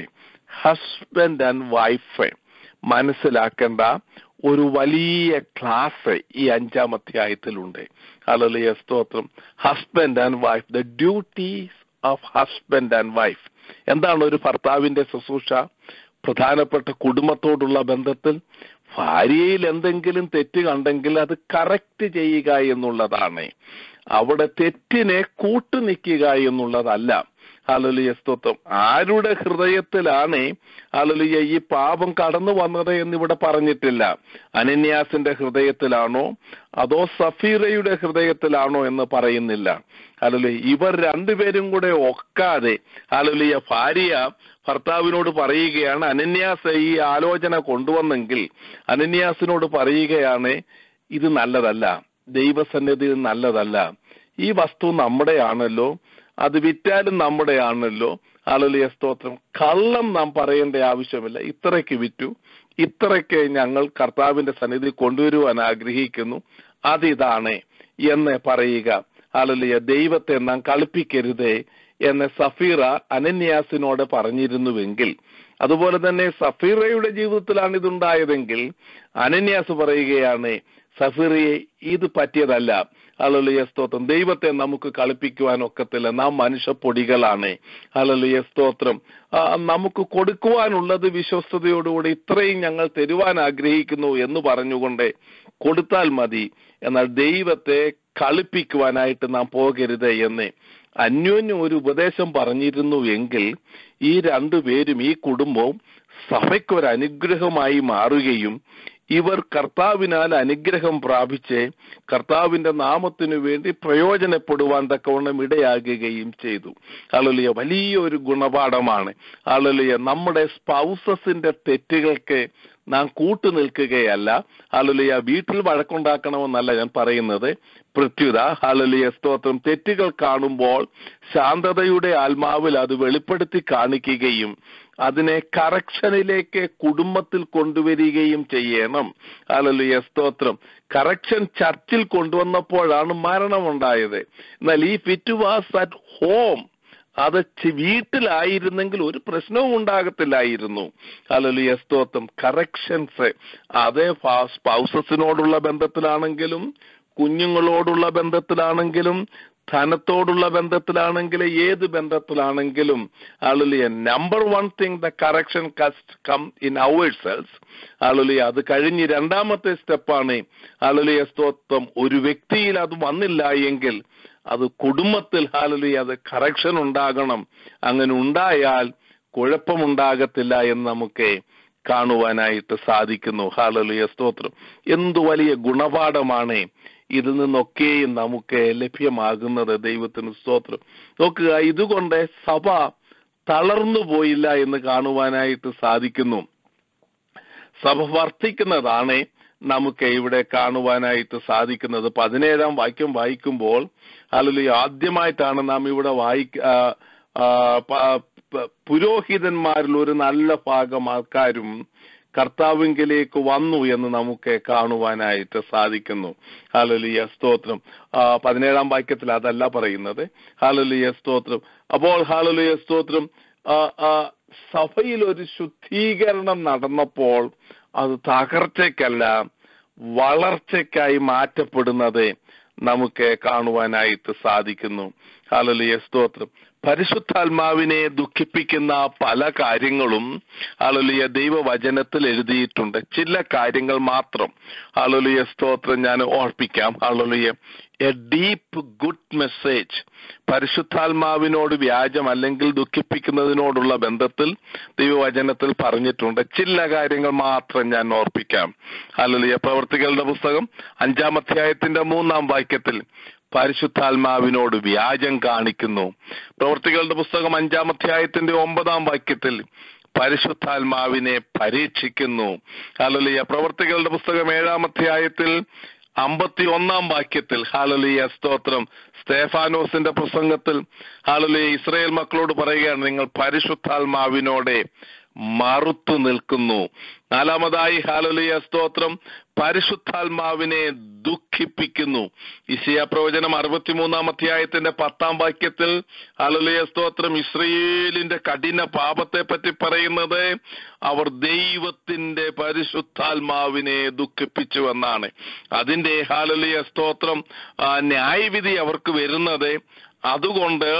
ഹസ്ബൻഡ് ആൻഡ് വൈഫ് മനസ്സിലാക്കേണ്ട ഒരു വലിയ ക്ലാസ് ഈ അഞ്ചാം അധ്യായത്തിലുണ്ട് അലലിയ സ്തോത്രം husband and wife the duties of husband and wife എന്താണ് ഒരു ഭർത്താവിന്റെ ശുശ്രൂഷ പ്രധാനപ്പെട്ട കുടുംബത്തോടുള്ള ബന്ധത്തിൽ ഭാര്യയിൽ എന്തെങ്കിലും തെറ്റ് കണ്ടെങ്കിൽ അത് കറക്റ്റ് ചെയ്യുക എന്നുള്ളതാണ് അവിടെ തെറ്റിനെ കൂട്ടുനിൽക്കുക എന്നുള്ളതല്ല അലലിയ സ്തോത്രം ആരുടെ ഹൃദയത്തിലാണ് അലലിയ ഈ പാപം കടന്നു വന്നത് എന്നിവിടെ പറഞ്ഞിട്ടില്ല അനന്യാസിന്റെ ഹൃദയത്തിലാണോ അതോ സഫീറയുടെ ഹൃദയത്തിലാണോ എന്ന് പറയുന്നില്ല അലലിയ ഇവർ രണ്ടുപേരും കൂടെ ഒക്കാതെ അലലിയ ഭാര്യ ഭർത്താവിനോട് പറയുകയാണ് അനന്യാസ് ഈ ആലോചന കൊണ്ടുവന്നെങ്കിൽ അനന്യാസിനോട് പറയുകയാണ് ഇത് നല്ലതല്ല ദൈവസന്നിധിയിൽ നല്ലതല്ല ഈ വസ്തു നമ്മുടെയാണല്ലോ അത് വിറ്റാലും നമ്മുടെയാണല്ലോ ആളുലിയ സ്തോത്രം കള്ളം നാം പറയേണ്ട ആവശ്യമില്ല ഇത്രയ്ക്ക് വിറ്റു ഇത്രയ്ക്ക് ഞങ്ങൾ കർത്താവിന്റെ സന്നിധി കൊണ്ടുവരുവാൻ ആഗ്രഹിക്കുന്നു അതിതാണ് എന്ന് പറയുക ആളുലിയ ദൈവത്തെ നാം കളിപ്പിക്കരുതേ എന്ന് സഫീറ അനന്യാസിനോട് പറഞ്ഞിരുന്നുവെങ്കിൽ അതുപോലെ തന്നെ സഫീറയുടെ ജീവിതത്തിലാണ് ഇതുണ്ടായതെങ്കിൽ അനന്യാസ് പറയുകയാണ് സഫീറയെ ഇത് പറ്റിയതല്ല അലലിയ സ്തോത്രം ദൈവത്തെ നമുക്ക് കളിപ്പിക്കുവാൻ ഒക്കത്തില്ല നാം മനുഷ്യപ്പൊടികളാണ് അലലിയ സ്തോത്രം ആ, നമുക്ക് കൊടുക്കുവാനുള്ളത് വിശ്വസ്തയോടുകൂടി ഇത്രയും ഞങ്ങൾ തരുവാൻ ആഗ്രഹിക്കുന്നു എന്ന് പറഞ്ഞുകൊണ്ട് കൊടുത്താൽ മതി എന്നാൽ ദൈവത്തെ കളിപ്പിക്കുവാനായിട്ട് നാം പോകരുത് എന്ന് അന്യോന്യം ഒരു ഉപദേശം പറഞ്ഞിരുന്നു എങ്കിൽ ഈ രണ്ടുപേരും ഈ കുടുംബവും സഭയ്ക്കൊരു അനുഗ്രഹമായി മാറുകയും ഇവർ കർത്താവിനാൽ അനുഗ്രഹം പ്രാപിച്ച് കർത്താവിന്റെ നാമത്തിനു വേണ്ടി പ്രയോജനപ്പെടുവാൻ തക്കവണ്ണം ഇടയാകുകയും ചെയ്തു അലലിയ വലിയൊരു ഗുണപാഠമാണ് അലലിയ നമ്മുടെ സ്പൗസസിന്റെ തെറ്റുകൾക്ക് നാം കൂട്ടുനിൽക്കുകയല്ല അലലിയ വീട്ടിൽ വഴക്കുണ്ടാക്കണമെന്നല്ല ഞാൻ പറയുന്നത് പ്രത്യുത ഹലലിയ സ്തോത്രം തെറ്റുകൾ കാണുമ്പോൾ ശാന്തതയുടെ ആത്മാവിൽ അത് വെളിപ്പെടുത്തി കാണിക്കുകയും അതിനെ കറക്ഷനിലേക്ക് കുടുംബത്തിൽ കൊണ്ടുവരികയും ചെയ്യണം ഹാലലുയ സ്തോത്രം കറക്ഷൻ ചർച്ചിൽ കൊണ്ടുവന്നപ്പോഴാണ് മരണമുണ്ടായത് എന്നാൽ ഈ ഫിറ്റ് വാസ് അറ്റ് ഹോം അത് ചി- വീട്ടിലായിരുന്നെങ്കിൽ ഒരു പ്രശ്നവും ഉണ്ടാകത്തില്ലായിരുന്നു അല്ലല്ലോ സ്തോത്രം കറക്ഷൻസ് അതേ സ്പൗസസിനോടുള്ള ബന്ധത്തിലാണെങ്കിലും കുഞ്ഞുങ്ങളോടുള്ള ബന്ധത്തിലാണെങ്കിലും ധനത്തോടുള്ള ബന്ധത്തിലാണെങ്കിലും ഏത് ബന്ധത്തിലാണെങ്കിലും hallelujah number one thing the correction must come in our selves hallelujah അത് കഴിഞ്ഞ് രണ്ടാമത്തെ സ്റ്റെപ്പാണ് ആളുലിയ സ്തോത്രം ഒരു വ്യക്തിയിൽ അത് വന്നില്ല എങ്കിൽ അത് കുടുംബത്തിൽ ഹാലലി അത് കറക്ഷൻ ഉണ്ടാകണം അങ്ങനെ ഉണ്ടായാൽ കുഴപ്പമുണ്ടാകത്തില്ല എന്ന് നമുക്ക് കാണുവാനായിട്ട് സാധിക്കുന്നു ഹാലലിയ സ്തോത്രം എന്തു വലിയ ഗുണപാഠമാണ് ഇതിൽ നിന്നൊക്കെയും നമുക്ക് ലഭ്യമാകുന്നത് ദൈവത്തിന് സ്തോത്രം നോക്കുക ഇതുകൊണ്ട് സഭ തളർന്നു പോയില്ല എന്ന് കാണുവാനായിട്ട് സാധിക്കുന്നു സഭ വർദ്ധിക്കുന്നതാണ് നമുക്ക് ഇവിടെ കാണുവാനായിട്ട് സാധിക്കുന്നത് പതിനേഴാം വാക്യം വായിക്കുമ്പോൾ അല്ലെങ്കിൽ ആദ്യമായിട്ടാണ് നാം ഇവിടെ വായിക്ക ആ, ആ, പ- പ- പുരോഹിതന്മാരിൽ ഒരു നല്ല ഭാഗം ആൾക്കാരും കർത്താവിങ്കിലേക്ക് വന്നു എന്ന് നമുക്ക് കാണുവാനായിട്ട് സാധിക്കുന്നു ഹാലലിയ സ്തോത്രം ആ, പതിനേഴാം വാക്യത്തിൽ അതല്ല പറയുന്നത് ഹാലലിയ സ്തോത്രം അപ്പോൾ ഹാലലിയ സ്തോത്രം ആ, ആ, സഭയിൽ ഒരു ശുദ്ധീകരണം നടന്നപ്പോൾ അത് തകർച്ചയ്ക്കല്ല വളർച്ചയ്ക്കായി മാറ്റപ്പെടുന്നത് നമുക്ക് കാണുവാനായിട്ട് സാധിക്കുന്നു ഹാലലിയ സ്തോത്രം പരിശുദ്ധാത്മാവിനെ ദുഃഖിപ്പിക്കുന്ന പല കാര്യങ്ങളും ഹാലലിയ ദൈവവചനത്തിൽ എഴുതിയിട്ടുണ്ട് ചില കാര്യങ്ങൾ മാത്രം ഹാലലിയ സ്തോത്രം ഞാൻ ഓർപ്പിക്കാം ഹാലലിയ എ ഡീപ്പ് ഗുഡ് മെസ്സേജ് പരിശുദ്ധാത്മാവിനോട് വ്യാജം അല്ലെങ്കിൽ ദുഃഖിപ്പിക്കുന്നതിനോടുള്ള ബന്ധത്തിൽ ദൈവവചനത്തിൽ പറഞ്ഞിട്ടുണ്ട് ചില കാര്യങ്ങൾ മാത്രം ഞാൻ ഓർപ്പിക്കാം ഹാലലിയ പ്രവർത്തികളുടെ പുസ്തകം അഞ്ചാം അധ്യായത്തിന്റെ മൂന്നാം വാക്യത്തിൽ പരിശുദ്ധാത്മാവിനോട് വ്യാജം കാണിക്കുന്നു പ്രവർത്തികളുടെ പുസ്തകം അഞ്ചാം അധ്യായത്തിന്റെ ഒമ്പതാം വാക്യത്തിൽ പരിശുദ്ധാത്മാവിനെ പരീക്ഷിക്കുന്നു ഹാലലിയ പ്രവർത്തികളുടെ പുസ്തകം ഏഴാം അധ്യായത്തിൽ അമ്പത്തി ഒന്നാം വാക്യത്തിൽ ഹാലലിയ സ്തോത്രം സ്തേഫാനോസിന്റെ പ്രസംഗത്തിൽ ഹാലലിയ ഇസ്രയേൽ മക്കളോട് പറയുകയാണ് നിങ്ങൾ പരിശുദ്ധാത്മാവിനോടെ മറുത്തു നിൽക്കുന്നു നാലാമതായി ഹാലലിയ സ്തോത്രം പരിശുദ്ധാത്മാവിനെ ദുഃഖിപ്പിക്കുന്നു ഇസിയ പ്രവചനം അറുപത്തിമൂന്നാം അധ്യായത്തിന്റെ പത്താം വാക്യത്തിൽ ഹാലലിയ സ്തോത്രം ഇസ്രയേലിന്റെ കഠിന പാപത്തെ പറ്റി പറയുന്നത് അവർ ദൈവത്തിന്റെ പരിശുദ്ധാത്മാവിനെ ദുഃഖിപ്പിച്ചു എന്നാണ് അതിന്റെ ഹാലലിയ സ്തോത്രം ആ, ന്യായവിധി അവർക്ക് വരുന്നത് അതുകൊണ്ട്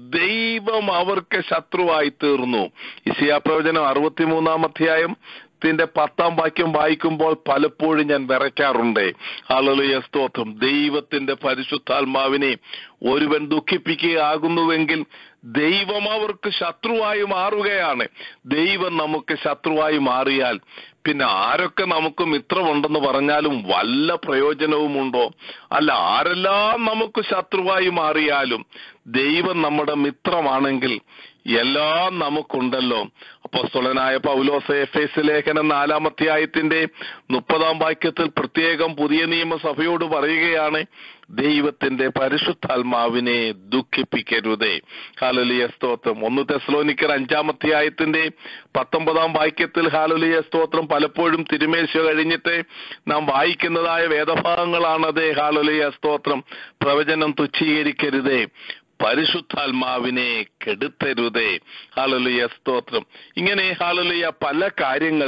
ദൈവം അവർക്ക് ശത്രുവായി തീർന്നു ഇസിയാ പ്രവചനം അറുപത്തിമൂന്നാം അധ്യായം ത്തിന്റെ പത്താം വാക്യം വായിക്കുമ്പോൾ പലപ്പോഴും ഞാൻ വിറയ്ക്കാറുണ്ട് ആളുകളിയ സ്തോത്രം ദൈവത്തിന്റെ പരിശുദ്ധാത്മാവിനെ ഒരുവൻ ദുഃഖിപ്പിക്കുകയാകുന്നുവെങ്കിൽ ദൈവം അവർക്ക് ശത്രുവായി മാറുകയാണ് ദൈവം നമുക്ക് ശത്രുവായി മാറിയാൽ പിന്നെ ആരൊക്കെ നമുക്ക് മിത്രമുണ്ടെന്ന് പറഞ്ഞാലും വല്ല പ്രയോജനവുമുണ്ടോ അല്ല ആരെല്ലാം നമുക്ക് ശത്രുവായി മാറിയാലും ദൈവം നമ്മുടെ മിത്രമാണെങ്കിൽ എല്ലാം നമുക്കുണ്ടല്ലോ അപ്പോസ്തലനായ പൗലോസ് എഫ് എസ് ലേഖനം നാലാം അധ്യായത്തിന്റെ മുപ്പതാം വാക്യത്തിൽ പ്രത്യേകം പുതിയ നിയമസഭയോട് പറയുകയാണ് ദൈവത്തിന്റെ പരിശുദ്ധാത്മാവിനെ ദുഃഖിപ്പിക്കരുതേ ഹാലലിയ സ്തോത്രം ഒന്ന് തെസ്ലോനിക്കർ അഞ്ചാം അധ്യായത്തിന്റെ പത്തൊമ്പതാം വാക്യത്തിൽ ഹാലലിയ സ്തോത്രം പലപ്പോഴും തിരുമേശ കഴിഞ്ഞിട്ട് നാം വായിക്കുന്നതായ വേദഭാഗങ്ങളാണതേ ഹാലലിയ സ്തോത്രം പ്രവചനം തുച്ഛീകരിക്കരുതേ പരിശുദ്ധാത്മാവിനെ കെടുത്തരുതേ ഹാലലിയ സ്തോത്രം ഇങ്ങനെ ഹാലലിയ പല കാര്യങ്ങൾ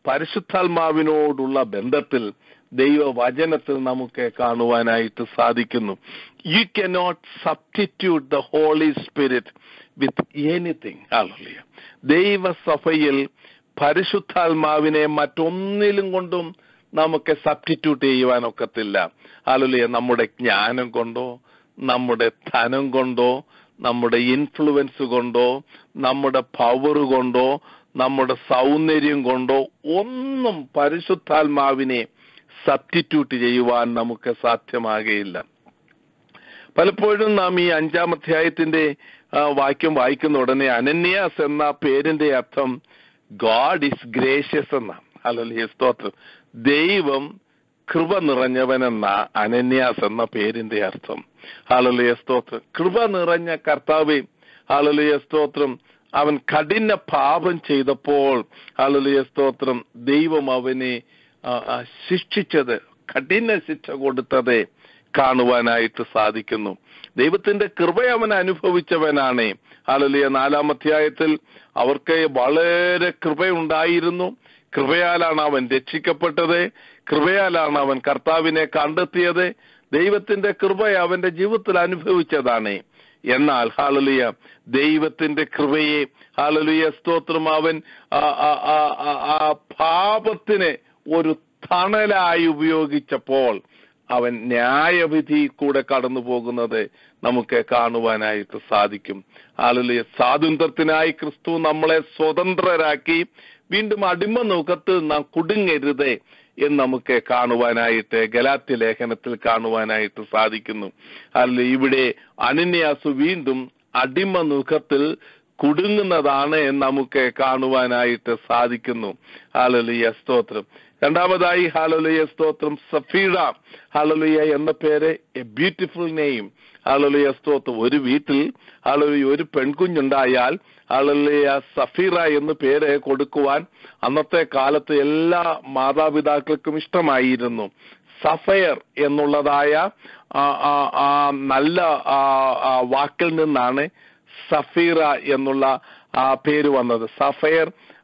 പരിശുദ്ധാത്മാവിനോടുള്ള ബന്ധത്തിൽ ദൈവവചനത്തിൽ നമുക്ക് കാണുവാനായിട്ട് സാധിക്കുന്നു you cannot substitute the Holy Spirit with anything hallelujah ദൈവസഭയിൽ പരിശുദ്ധാത്മാവിനെ മറ്റൊന്നിലും കൊണ്ടും നമുക്ക് സബ്സ്റ്റിറ്റ്യൂട്ട് ചെയ്യുവാനൊക്കത്തില്ല ഹാലലിയ നമ്മുടെ ജ്ഞാനം കൊണ്ടോ നമ്മുടെ ധനം കൊണ്ടോ നമ്മുടെ ഇൻഫ്ലുവൻസ് കൊണ്ടോ നമ്മുടെ പവർ കൊണ്ടോ നമ്മുടെ സൗന്ദര്യം കൊണ്ടോ ഒന്നും പരിശുദ്ധാത്മാവിനെ സബ്സ്റ്റിറ്റ്യൂട്ട് ചെയ്യുവാൻ നമുക്ക് സാധ്യമാകുകയില്ല പലപ്പോഴും നാം ഈ അഞ്ചാം അധ്യായത്തിന്റെ ആ, വാക്യം വായിക്കുന്ന ഉടനെ അനന്യാസ് എന്ന പേരിന്റെ അർത്ഥം ഗോഡ് ഇസ് ഗ്രേഷ്യസ് എന്ന അല്ലല്ലേ സ്തോത്രം ദൈവം കൃപ നിറഞ്ഞവനെന്ന അനന്യാസ് എന്ന പേരിന്റെ അർത്ഥം ഹാലലിയ സ്തോത്രം കൃപ നിറഞ്ഞ കർത്താവെ ഹാലലിയ സ്തോത്രം അവൻ കഠിന പാപം ചെയ്തപ്പോൾ ഹാലലിയ സ്തോത്രം ദൈവം അവനെ ആ, ആ, ശിക്ഷിച്ചത് കഠിന ശിക്ഷ കൊടുത്തത് കാണുവാനായിട്ട് സാധിക്കുന്നു ദൈവത്തിന്റെ കൃപ അവൻ അനുഭവിച്ചവനാണ് ഹാലലിയ നാലാം അധ്യായത്തിൽ അവർക്ക് വളരെ കൃപയുണ്ടായിരുന്നു കൃപയാലാണ് അവൻ രക്ഷിക്കപ്പെട്ടത് കൃപയാലാണ് അവൻ കർത്താവിനെ കണ്ടെത്തിയത് ദൈവത്തിന്റെ കൃപ അവന്റെ ജീവിതത്തിൽ അനുഭവിച്ചതാണ് എന്നാൽ ഹാലലിയ ദൈവത്തിന്റെ കൃപയെ ഹാലലിയ സ്തോത്രം അവൻ ആ, ആ, ആ, ആ, ആ പാപത്തിനെ ഒരു തണലായി ഉപയോഗിച്ചപ്പോൾ അവൻ ന്യായവിധി കൂടെ കടന്നു പോകുന്നത് നമുക്ക് കാണുവാനായിട്ട് സാധിക്കും ഹാലലിയ സ്വാതന്ത്ര്യത്തിനായി ക്രിസ്തു നമ്മളെ സ്വതന്ത്രരാക്കി വീണ്ടും അടിമ മുഖത്ത് നാം കുടുങ്ങരുത് എന്ന് നമുക്ക് കാണുവാനായിട്ട് ഗലാത്യ ലേഖനത്തിൽ കാണുവാനായിട്ട് സാധിക്കുന്നു അല്ല ഇവിടെ അനന്യാസ് വീണ്ടും അടിമ മുഖത്തിൽ കുടുങ്ങുന്നതാണ് എന്ന് നമുക്ക് കാണുവാനായിട്ട് സാധിക്കുന്നു ഹാലലിയ സ്തോത്രം രണ്ടാമതായി ഹാലലിയ സ്തോത്രം സഫീഡ ഹാലലിയ എന്ന പേര് എ ബ്യൂട്ടിഫുൾ നെയിം ഹാലലിയ സ്തോത്രം ഒരു വീട്ടിൽ ഹാലലിയ ഒരു പെൺകുഞ്ഞുണ്ടായാൽ ഹാലലിയ സഫീറ എന്ന് പേര് കൊടുക്കുവാൻ അന്നത്തെ കാലത്ത് എല്ലാ മാതാപിതാക്കൾക്കും ഇഷ്ടമായിരുന്നു സഫയർ എന്നുള്ളതായ ആ, ആ, ആ നല്ല ആ, ആ വാക്കിൽ നിന്നാണ് സഫീറ എന്നുള്ള ആ പേര് വന്നത് സഫയർ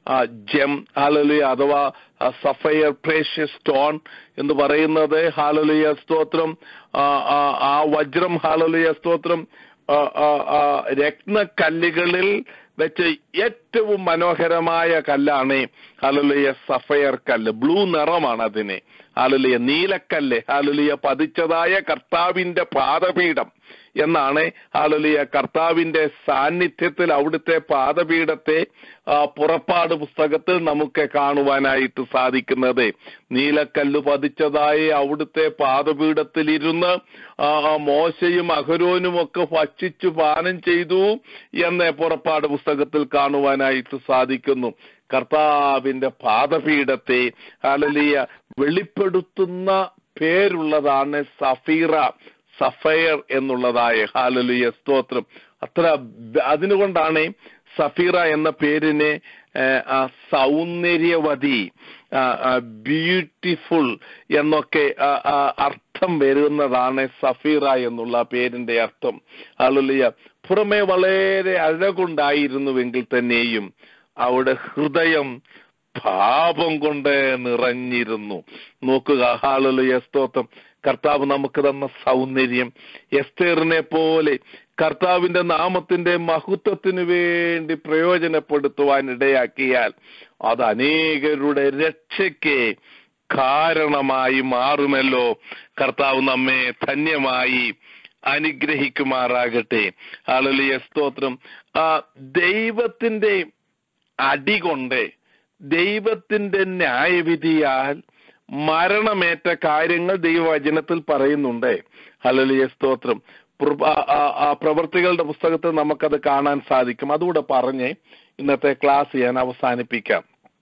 ജെം ഹാലലിയ അഥവാ സഫയർ പ്രേഷ്യസ് സ്റ്റോൺ എന്ന് പറയുന്നത് ഹാലലിയ സ്തോത്രം ആ, ആ, ആ വജ്രം ഹാലലിയ സ്തോത്രം ആ, ആ, ആ, രത്നക്കല്ലുകളിൽ വെച്ച് ഏറ്റവും മനോഹരമായ കല്ലാണ് ഹാലലിയ സഫയർ കല്ല് ബ്ലൂ നിറമാണ് അതിന് ഹാലലിയ നീലക്കല്ല് ഹാലലിയ പതിച്ചതായ കർത്താവിന്റെ പാദപീഠം എന്നാണ് ഹാലലിയ കർത്താവിന്റെ സാന്നിധ്യത്തിൽ അവിടുത്തെ പാദപീഠത്തെ ആ, പുറപ്പാട് പുസ്തകത്തിൽ നമുക്ക് കാണുവാനായിട്ട് സാധിക്കുന്നത് നീലക്കല്ല് പതിച്ചതായ അവിടുത്തെ പാദപീഠത്തിൽ ഇരുന്ന് ആ, ആ, മോശയും അഹരോനും ഒക്കെ ഭക്ഷിച്ചു പാനം ചെയ്തു എന്ന് പുറപ്പാട് പുസ്തകത്തിൽ കാണുവാനായിട്ട് സാധിക്കുന്നു കർത്താവിന്റെ പാദപീഠത്തെ ഹാലലിയ വെളിപ്പെടുത്തുന്ന പേരുള്ളതാണ് സഫീറ സഫയർ എന്നുള്ളതായ ഹാലലിയ സ്തോത്രം അത്ര ബ- അതിനുകൊണ്ടാണ് സഫീറ എന്ന പേരിനെ ഏഹ്, ആ സൗന്ദര്യവതി ബ്യൂട്ടിഫുൾ എന്നൊക്കെ ആ, ആ, അർത്ഥം വരുന്നതാണ് സഫീറ എന്നുള്ള പേരിന്റെ അർത്ഥം ഹാലലിയ പുറമെ വളരെ അഴകുണ്ടായിരുന്നുവെങ്കിൽ തന്നെയും അവിടെ ഹൃദയം പാപം കൊണ്ട് നിറഞ്ഞിരുന്നു നോക്കുക ഹാലലുയ സ്തോത്രം കർത്താവ് നമുക്ക് തന്ന സൗന്ദര്യം എസ്തേറിനെ പോലെ കർത്താവിന്റെ നാമത്തിന്റെ മഹത്വത്തിനു വേണ്ടി പ്രയോജനപ്പെടുത്തുവാൻ ഇടയാക്കിയാൽ അത് അനേകരുടെ രക്ഷയ്ക്ക് കാരണമായി മാറുമല്ലോ കർത്താവ് നമ്മെ ധന്യമായി അനുഗ്രഹിക്കുമാറാകട്ടെ ഹാലലിയ സ്തോത്രം ആ ദൈവത്തിന്റെ അടികൊണ്ട് ദൈവത്തിന്റെ ന്യായവിധിയാൽ മരണമേറ്റ കാര്യങ്ങൾ ദൈവവചനത്തിൽ പറയുന്നുണ്ട് ഹലലിയ സ്തോത്രം പ്ര- ആ- ആ- ആ പ്രവൃത്തികളുടെ പുസ്തകത്തിൽ നമുക്കത് കാണാൻ സാധിക്കും അതുകൂടെ പറഞ്ഞ് ഇന്നത്തെ ക്ലാസ് ഞാൻ അവസാനിപ്പിക്കാം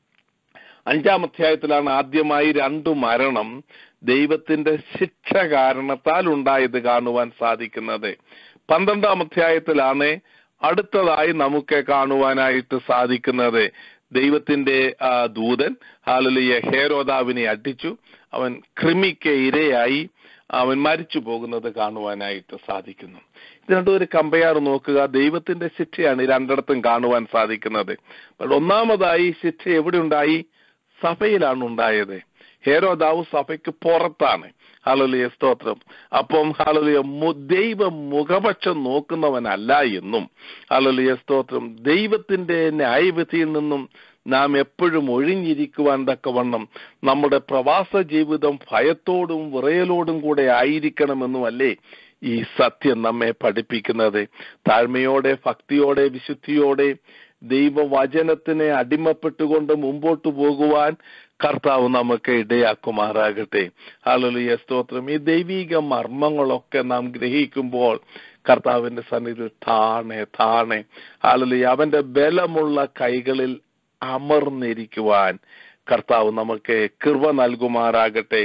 അഞ്ചാം അധ്യായത്തിലാണ് ആദ്യമായി രണ്ടു മരണം ദൈവത്തിന്റെ ശിക്ഷ കാരണത്താൽ ഉണ്ടായത് കാണുവാൻ സാധിക്കുന്നത് പന്ത്രണ്ടാം അധ്യായത്തിലാണ് അടുത്തതായി നമുക്ക് കാണുവാനായിട്ട് സാധിക്കുന്നത് ദൈവത്തിന്റെ ആ, ദൂതൻ ഹാലലിയ ഹേരോദാവിനെ അടിച്ചു അവൻ കൃമിക്ക് ഇരയായി അവൻ മരിച്ചു പോകുന്നത് കാണുവാനായിട്ട് സാധിക്കുന്നു ഇത് രണ്ടും ഒരു കമ്പയർ നോക്കുക ദൈവത്തിന്റെ ശിക്ഷയാണ് ഈ രണ്ടിടത്തും കാണുവാൻ സാധിക്കുന്നത് അപ്പോൾ ഒന്നാമതായി ശിക്ഷ എവിടെ ഉണ്ടായി സഭയിലാണ് ഉണ്ടായത് ഹേരോദാവ് സഭയ്ക്ക് പുറത്താണ് ഹാലലിയ സ്തോത്രം അപ്പം ഹാലലിയ മു- ദൈവം മുഖപക്ഷം നോക്കുന്നവനല്ല എന്നും ഹാലലിയ സ്തോത്രം ദൈവത്തിന്റെ ന്യായവിധിയിൽ നിന്നും നാം എപ്പോഴും ഒഴിഞ്ഞിരിക്കുവാൻ തക്കവണ്ണം നമ്മുടെ പ്രവാസ ജീവിതം ഭയത്തോടും വിറയലോടും കൂടെ ആയിരിക്കണമെന്നുമല്ലേ ഈ സത്യം നമ്മെ പഠിപ്പിക്കുന്നത് താഴ്മയോടെ ഭക്തിയോടെ വിശുദ്ധിയോടെ ദൈവവചനത്തിനെ അടിമപ്പെട്ടുകൊണ്ട് മുമ്പോട്ട് പോകുവാൻ കർത്താവ് നമുക്ക് ഇടയാക്കുമാറാകട്ടെ ഹാലലിയ സ്തോത്രം ഈ ദൈവിക മർമ്മങ്ങളൊക്കെ നാം ഗ്രഹിക്കുമ്പോൾ കർത്താവിന്റെ സന്നിധിയിൽ താണെ താണെ ഹാലലിയ അവന്റെ ബലമുള്ള കൈകളിൽ അമർന്നിരിക്കുവാൻ കർത്താവ് നമുക്ക് കൃപ നൽകുമാറാകട്ടെ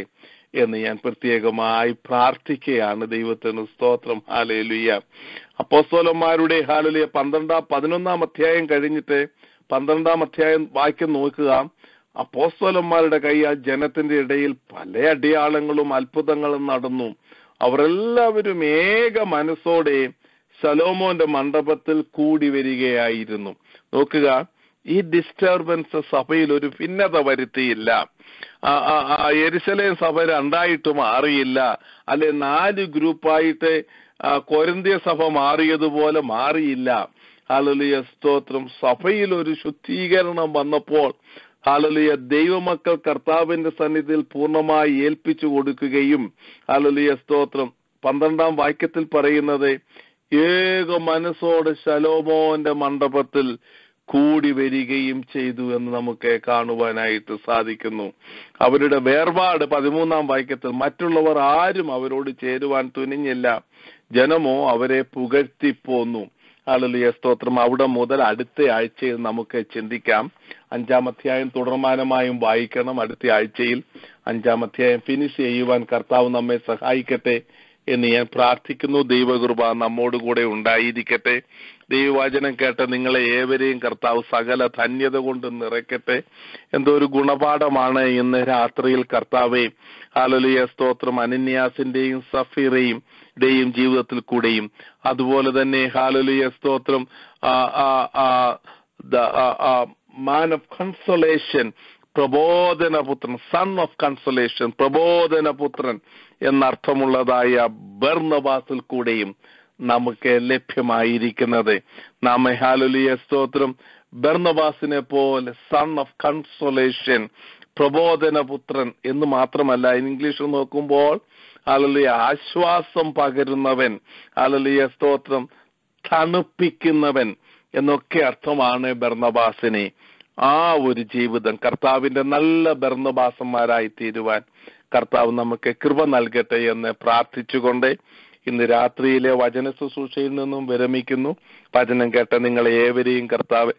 എന്ന് ഞാൻ പ്രത്യേകമായി പ്രാർത്ഥിക്കുകയാണ് ദൈവത്തിന് സ്തോത്രം ഹാലലുയ്യ അപ്പോസ്തോലന്മാരുടെ ഹാലലുയ പന്ത്രണ്ടാം പതിനൊന്നാം അധ്യായം കഴിഞ്ഞിട്ട് പന്ത്രണ്ടാം അധ്യായം വാക്യം നോക്കുക അപ്പോസ്തോലന്മാരുടെ കൈയാൽ ജനത്തിന്റെ ഇടയിൽ പല അടയാളങ്ങളും അത്ഭുതങ്ങളും നടന്നു അവരെല്ലാവരും ഏക മനസ്സോടെ ശലോമോന്റെ മണ്ഡപത്തിൽ കൂടി വരികയായിരുന്നു നോക്കുക ഈ ഡിസ്റ്റർബൻസ് സഭയിൽ ഒരു ഭിന്നത വരുത്തിയില്ല ആ- ആ- ആ യെരുശലേം സഭ രണ്ടായിട്ട് മാറിയില്ല അല്ലെ നാല് ഗ്രൂപ്പായിട്ട് ആ, കൊരിന്ത്യ സഭ മാറിയതുപോലെ മാറിയില്ല ഹാലലിയ സ്തോത്രം സഭയിൽ ഒരു ശുദ്ധീകരണം വന്നപ്പോൾ ഹാലലിയ ദൈവമക്കൾ കർത്താവിന്റെ സന്നിധിയിൽ പൂർണ്ണമായി ഏൽപ്പിച്ചു കൊടുക്കുകയും ഹാലലിയ സ്തോത്രം പന്ത്രണ്ടാം വാക്യത്തിൽ പറയുന്നത് ഏക മനസ്സോടെ ശലോമോന്റെ മണ്ഡപത്തിൽ കൂടി വരികയും ചെയ്തു എന്ന് നമുക്ക് കാണുവാനായിട്ട് സാധിക്കുന്നു അവരുടെ വേർപാട് പതിമൂന്നാം വാക്യത്തിൽ മറ്റുള്ളവർ ആരും അവരോട് ചേരുവാൻ തുനിഞ്ഞില്ല ജനമോ അവരെ പുകഴ്ത്തിപ്പോന്നു ആളുലിയ സ്തോത്രം അവിടെ മുതൽ അടുത്ത ആഴ്ചയിൽ നമുക്ക് ചിന്തിക്കാം അഞ്ചാം അധ്യായം തുടർമാനമായും വായിക്കണം അടുത്ത ആഴ്ചയിൽ അഞ്ചാം അധ്യായം ഫിനിഷ് ചെയ്യുവാൻ കർത്താവ് നമ്മെ സഹായിക്കട്ടെ എന്ന് ഞാൻ പ്രാർത്ഥിക്കുന്നു ദൈവകൃപ നമ്മോടുകൂടെ ഉണ്ടായിരിക്കട്ടെ ദൈവവചനം കേട്ട നിങ്ങളെ ഏവരെയും കർത്താവ് സകല ധന്യത കൊണ്ട് നിറയ്ക്കട്ടെ എന്തോ ഒരു ഗുണപാഠമാണ് ഇന്ന് രാത്രിയിൽ കർത്താവെ ഹാലലിയ സ്തോത്രം അനന്യാസിന്റെയും സഫീറയും ടെയും ജീവിതത്തിൽ കൂടെയും അതുപോലെ തന്നെ ഹാലലിയ സ്തോത്രം മാൻ ഓഫ് കൺസൊലേഷൻ പ്രബോധനപുത്രൻ സൺ ഓഫ് കൺസൊലേഷൻ പ്രബോധനപുത്രൻ എന്നർത്ഥമുള്ളതായ ബർണബാസിൽ കൂടെയും നമുക്ക് ലഭ്യമായിരിക്കുന്നത് നാം ഹാലുലിയ സ്തോത്രം ബർണബാസിനെ പോലെ സൺ ഓഫ് കൺസൊലേഷൻ പ്രബോധനപുത്രൻ എന്ന് മാത്രമല്ല ഇംഗ്ലീഷിൽ നോക്കുമ്പോൾ അലലിയ ആശ്വാസം പകരുന്നവൻ അലലിയ സ്തോത്രം തണുപ്പിക്കുന്നവൻ എന്നൊക്കെ അർത്ഥമാണ് ബർണബാസിനെ ആ ഒരു ജീവിതം കർത്താവിന്റെ നല്ല ബർണബാസന്മാരായി തീരുവാൻ കർത്താവ് നമുക്ക് കൃപ നൽകട്ടെ എന്ന് പ്രാർത്ഥിച്ചുകൊണ്ട് ഇന്ന് രാത്രിയിലെ വചന ശുശ്രൂഷയിൽ നിന്നും വിരമിക്കുന്നു വചനം കേട്ട നിങ്ങളെ ഏവരെയും കർത്താവ്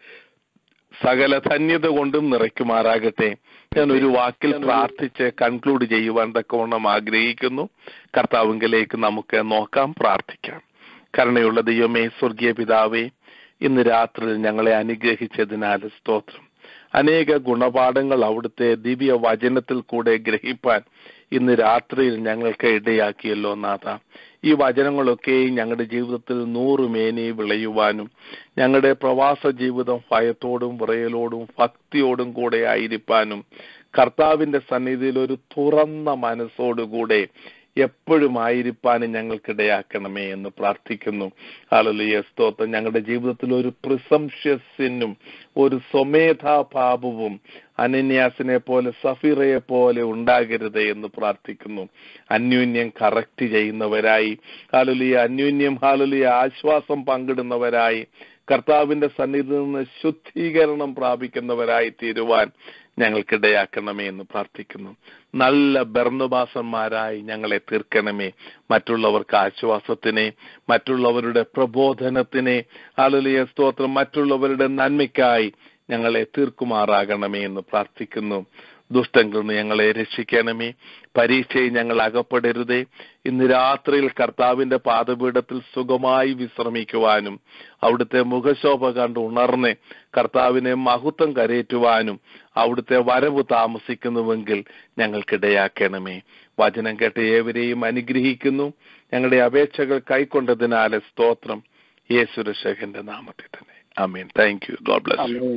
സകല ധന്യത കൊണ്ടും നിറയ്ക്കുമാറാകട്ടെ ഞാൻ ഒരു വാക്കിൽ പ്രാർത്ഥിച്ച് കൺക്ലൂഡ് ചെയ്യുവാൻ തക്കവണ്ണം ആഗ്രഹിക്കുന്നു കർത്താവിങ്കിലേക്ക് നമുക്ക് നോക്കാം പ്രാർത്ഥിക്കാം കരുണയുള്ള ദൈവമേ സ്വർഗീയ പിതാവേ ഇന്ന് രാത്രിയിൽ ഞങ്ങളെ അനുഗ്രഹിച്ചതിനാൽ സ്തോത്രം അനേക ഗുണപാഠങ്ങൾ അവിടുത്തെ ദിവ്യ വചനത്തിൽ കൂടെ ഗ്രഹിപ്പാൻ ഇന്ന് രാത്രിയിൽ ഞങ്ങൾക്ക് ഇടയാക്കിയല്ലോ നാഥ ഈ വചനങ്ങളൊക്കെ ഞങ്ങളുടെ ജീവിതത്തിൽ നൂറുമേനി വിളയുവാനും ഞങ്ങളുടെ പ്രവാസ ജീവിതം ഭയത്തോടും വിറയലോടും ഭക്തിയോടും കൂടെ ആയിരിക്കാനും കർത്താവിന്റെ സന്നിധിയിൽ ഒരു തുറന്ന മനസ്സോടുകൂടെ എപ്പോഴും ആയിരിക്കാനും ഞങ്ങൾക്കിടയാക്കണമേ എന്ന് പ്രാർത്ഥിക്കുന്നു ആളുലിയ സ്തോത്രം ഞങ്ങളുടെ ജീവിതത്തിൽ ഒരു പ്രിസംഷ്യസിനും ഒരു സ്വമേധാഭാവവും അനന്യാസിനെ പോലെ സഫീറയെ പോലെ ഉണ്ടാകരുത് എന്ന് പ്രാർത്ഥിക്കുന്നു അന്യോന്യം കറക്റ്റ് ചെയ്യുന്നവരായി ഹാലുലിയ അന്യോന്യം ഹാലുലിയ ആശ്വാസം പങ്കിടുന്നവരായി കർത്താവിന്റെ സന്നിധിയിൽ നിന്ന് ശുദ്ധീകരണം പ്രാപിക്കുന്നവരായി തീരുവാൻ ഞങ്ങൾക്കിടയാക്കണമേ എന്ന് പ്രാർത്ഥിക്കുന്നു നല്ല ബർണബാസന്മാരായി ഞങ്ങളെ തീർക്കണമേ മറ്റുള്ളവർക്ക് ആശ്വാസത്തിനെ മറ്റുള്ളവരുടെ പ്രബോധനത്തിനെ ആളുലിയ സ്തോത്രം മറ്റുള്ളവരുടെ നന്മയ്ക്കായി ഞങ്ങളെ തീർക്കുമാറാകണമേ എന്ന് പ്രാർത്ഥിക്കുന്നു ദുഷ്ടങ്ങളിൽ നിന്ന് ഞങ്ങളെ രക്ഷിക്കണമേ പരീക്ഷയിൽ ഞങ്ങൾ അകപ്പെടരുതേ ഇന്ന് രാത്രിയിൽ കർത്താവിന്റെ പാദപീഠത്തിൽ സുഖമായി വിശ്രമിക്കുവാനും അവിടുത്തെ മുഖശോഭ കണ്ട് ഉണർന്ന് കർത്താവിനെ മഹത്വം കരയേറ്റുവാനും അവിടുത്തെ വരവ് താമസിക്കുന്നുവെങ്കിൽ ഞങ്ങൾക്കിടയാക്കണമേ വചനം കേട്ട് ഏവരെയും അനുഗ്രഹിക്കുന്നു ഞങ്ങളുടെ അപേക്ഷകൾ കൈക്കൊണ്ടതിനാലെ സ്തോത്രം യേശുരക്ഷകന്റെ നാമത്തിൽ തന്നെ അമീൻ thank you God bless you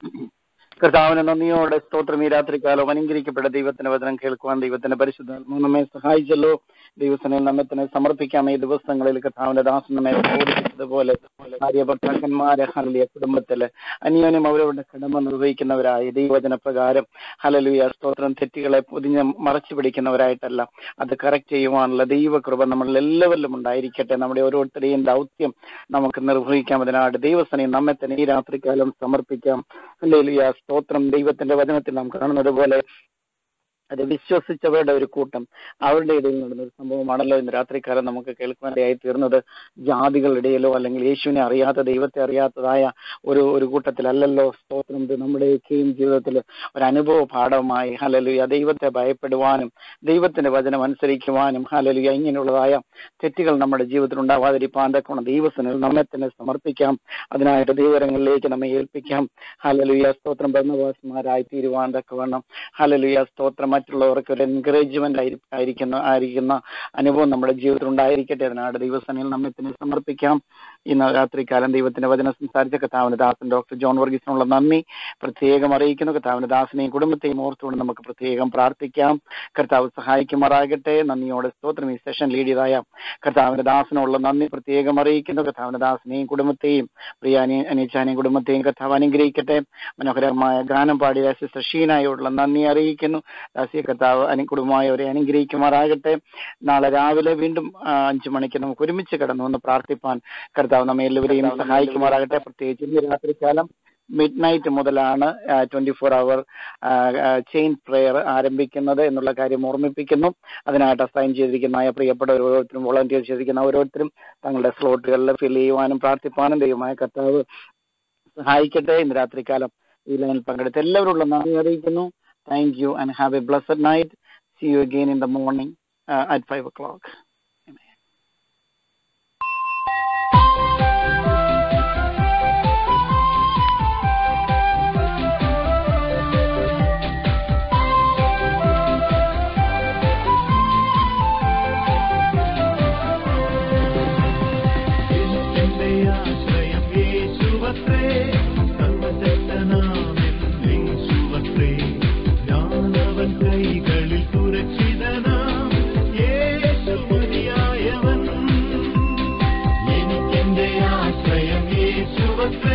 കർത്താവിന് നന്ദിയോടെ സ്തോത്രം ഈ രാത്രികാലം അനുഗ്രഹിക്കപ്പെട്ട ദൈവത്തിന്റെ വചനം കേൾക്കുവാൻ ദൈവത്തിന്റെ പരിശുദ്ധ നമ്മെ സഹായിച്ചല്ലോ ദൈവത്തിനെ നമ്മെ തന്നെ സമർപ്പിക്കാം ഈ ദിവസങ്ങളിൽ കർത്താവിന്റെ ദാസൻ നമ്മെ ഓടിച്ചതുപോലെ ഭാര്യ ഭർത്താക്കന്മാരെ ഹലലിയ കുടുംബത്തില് അന്യോന്യം അവരവരുടെ കടമ നിർവഹിക്കുന്നവരായി ദൈവവചന പ്രകാരം ഹലലിയ സ്തോത്രം തെറ്റുകളെ പൊതിഞ്ഞ് മറച്ചു പിടിക്കുന്നവരായിട്ടല്ല അത് കറക്റ്റ് ചെയ്യുവാനുള്ള ദൈവകൃപ നമ്മളിൽ എല്ലാവരിലും ഉണ്ടായിരിക്കട്ടെ നമ്മുടെ ഓരോരുത്തരെയും ദൗത്യം നമുക്ക് നിർവഹിക്കാം അതിനായിട്ട് ദൈവസനെ നമ്മെ തന്നെ ഈ രാത്രികാലം സമർപ്പിക്കാം ഹല്ലേലൂയ സ്തോത്രം ദൈവത്തിന്റെ വചനത്തിൽ നാം കാണുന്നത് പോലെ അത് വിശ്വസിച്ചവരുടെ ഒരു കൂട്ടം അവരുടെ ഇടയിൽ നടന്ന ഒരു സംഭവമാണല്ലോ ഇന്ന് രാത്രിക്കാലം നമുക്ക് കേൾക്കുവാനായി തീർന്നത് ജാതികളുടെ ഇടയിലോ അല്ലെങ്കിൽ യേശുവിനെ അറിയാത്ത ദൈവത്തെ അറിയാത്തതായ ഒരു ഒരു കൂട്ടത്തിലല്ലല്ലോ സ്തോത്രം ഇത് നമ്മുടെയൊക്കെയും ജീവിതത്തിൽ ഒരു അനുഭവ പാഠമായി ഹലലുയ ദൈവത്തെ ഭയപ്പെടുവാനും ദൈവത്തിന്റെ വചനം അനുസരിക്കുവാനും ഹലലുയ ഇങ്ങനെയുള്ളതായ തെറ്റുകൾ നമ്മുടെ ജീവിതത്തിൽ ഉണ്ടാവാതിരിക്കാൻ തക്കവണ്ണം ദൈവസനിൽ നമ്മെ തന്നെ സമർപ്പിക്കാം അതിനായിട്ട് ദൈവരങ്ങളിലേക്ക് നമ്മെ ഏൽപ്പിക്കാം ഹലലുയ സ്തോത്രം ഭരണവാസന്മാരായി തീരുവാൻ തക്കവണ്ണം ഹലലുയ സ്തോത്രം മറ്റുള്ളവർക്ക് ഒരു എൻകറേജ്മെന്റ് ആയിരിക്കുന്ന ആയിരിക്കുന്ന അനുഭവം നമ്മുടെ ജീവിതത്തിൽ ഉണ്ടായിരിക്കട്ടെ അതിനായിട്ട് ദൈവസനയിൽ നമ്മെ തന്നെ സമർപ്പിക്കാം ഇന്ന് രാത്രികാലം ദൈവത്തിന്റെ വചനം സംസാരിച്ച കഥാവിന് ദാസൻ ഡോക്ടർ ജോൺ വർഗീസിനുള്ള നന്ദി പ്രത്യേകം അറിയിക്കുന്നു കർത്താവിന്റെ ദാസനെയും കുടുംബത്തെയും ഓർത്തുകൊണ്ട് നമുക്ക് പ്രത്യേകം പ്രാർത്ഥിക്കാം കർത്താവ് സഹായിക്കുമാറാകട്ടെ നന്ദിയോടെ സ്തോത്രം ഈ സെഷൻ ലീഡ് ചെയ്തായ കർത്താവിന്റെ ദാസനുള്ള നന്ദി പ്രത്യേകം അറിയിക്കുന്നു കർത്താവിന്റെ ദാസനെയും കുടുംബത്തെയും പ്രിയ അനി- അനീച്ചാനെയും കുടുംബത്തെയും കർത്താവ് അനുഗ്രഹിക്കട്ടെ മനോഹരമായ ഗാനം പാടിയ സിസ്റ്റർ ഷീനായോടുള്ള നന്ദി അറിയിക്കുന്നു ദാസിയ കർത്താവ് അനു കുടുംബമായവരെ അനുഗ്രഹിക്കുമാറാകട്ടെ നാളെ രാവിലെ വീണ്ടും ആ, അഞ്ചു മണിക്ക് നമുക്ക് ഒരുമിച്ച് കിടന്നു ഒന്ന് പ്രാർത്ഥിപ്പാൻ കർത്താവ് നമ്മെ എല്ലാവരെയും സഹായിക്കുമാറാകട്ടെ പ്രത്യേകിച്ച് ഇന്ന് രാത്രികാലം മിഡ് നൈറ്റ് മുതലാണ് twenty four hour chain prayer ആരംഭിക്കുന്നത് എന്നുള്ള കാര്യം ഓർമ്മിപ്പിക്കുന്നു അതിനായിട്ട് അസൈൻ ചെയ്തിരിക്കുന്ന പ്രിയപ്പെട്ട ഓരോരുത്തരും വോളണ്ടിയർ ചെയ്തിരിക്കുന്ന ഓരോരുത്തരും തങ്ങളുടെ സ്ലോട്ടുകളിൽ ഫിൽ ചെയ്യുവാനും പ്രാർത്ഥിപ്പാനും ദൈവമായ കർത്താവ് സഹായിക്കട്ടെ ഇന്ന് രാത്രികാലം ഈ ലൈനിൽ പങ്കെടുത്ത് എല്ലാവരോടുള്ള നന്ദി അറിയിക്കുന്നു thank you and have a blessed night see you again in the morning at five o'clock എന്റെ ആശ്രയം യേശുവത്രേ സർവശക്തനാമെൻ യേശുവത്രേ ഞാനവൻ കൈകളിൽ സുരക്ഷിതനാം യേശു മതിയായവൻ എനിക്കെന്റെ ആശ്രയം യേശുവത്രേ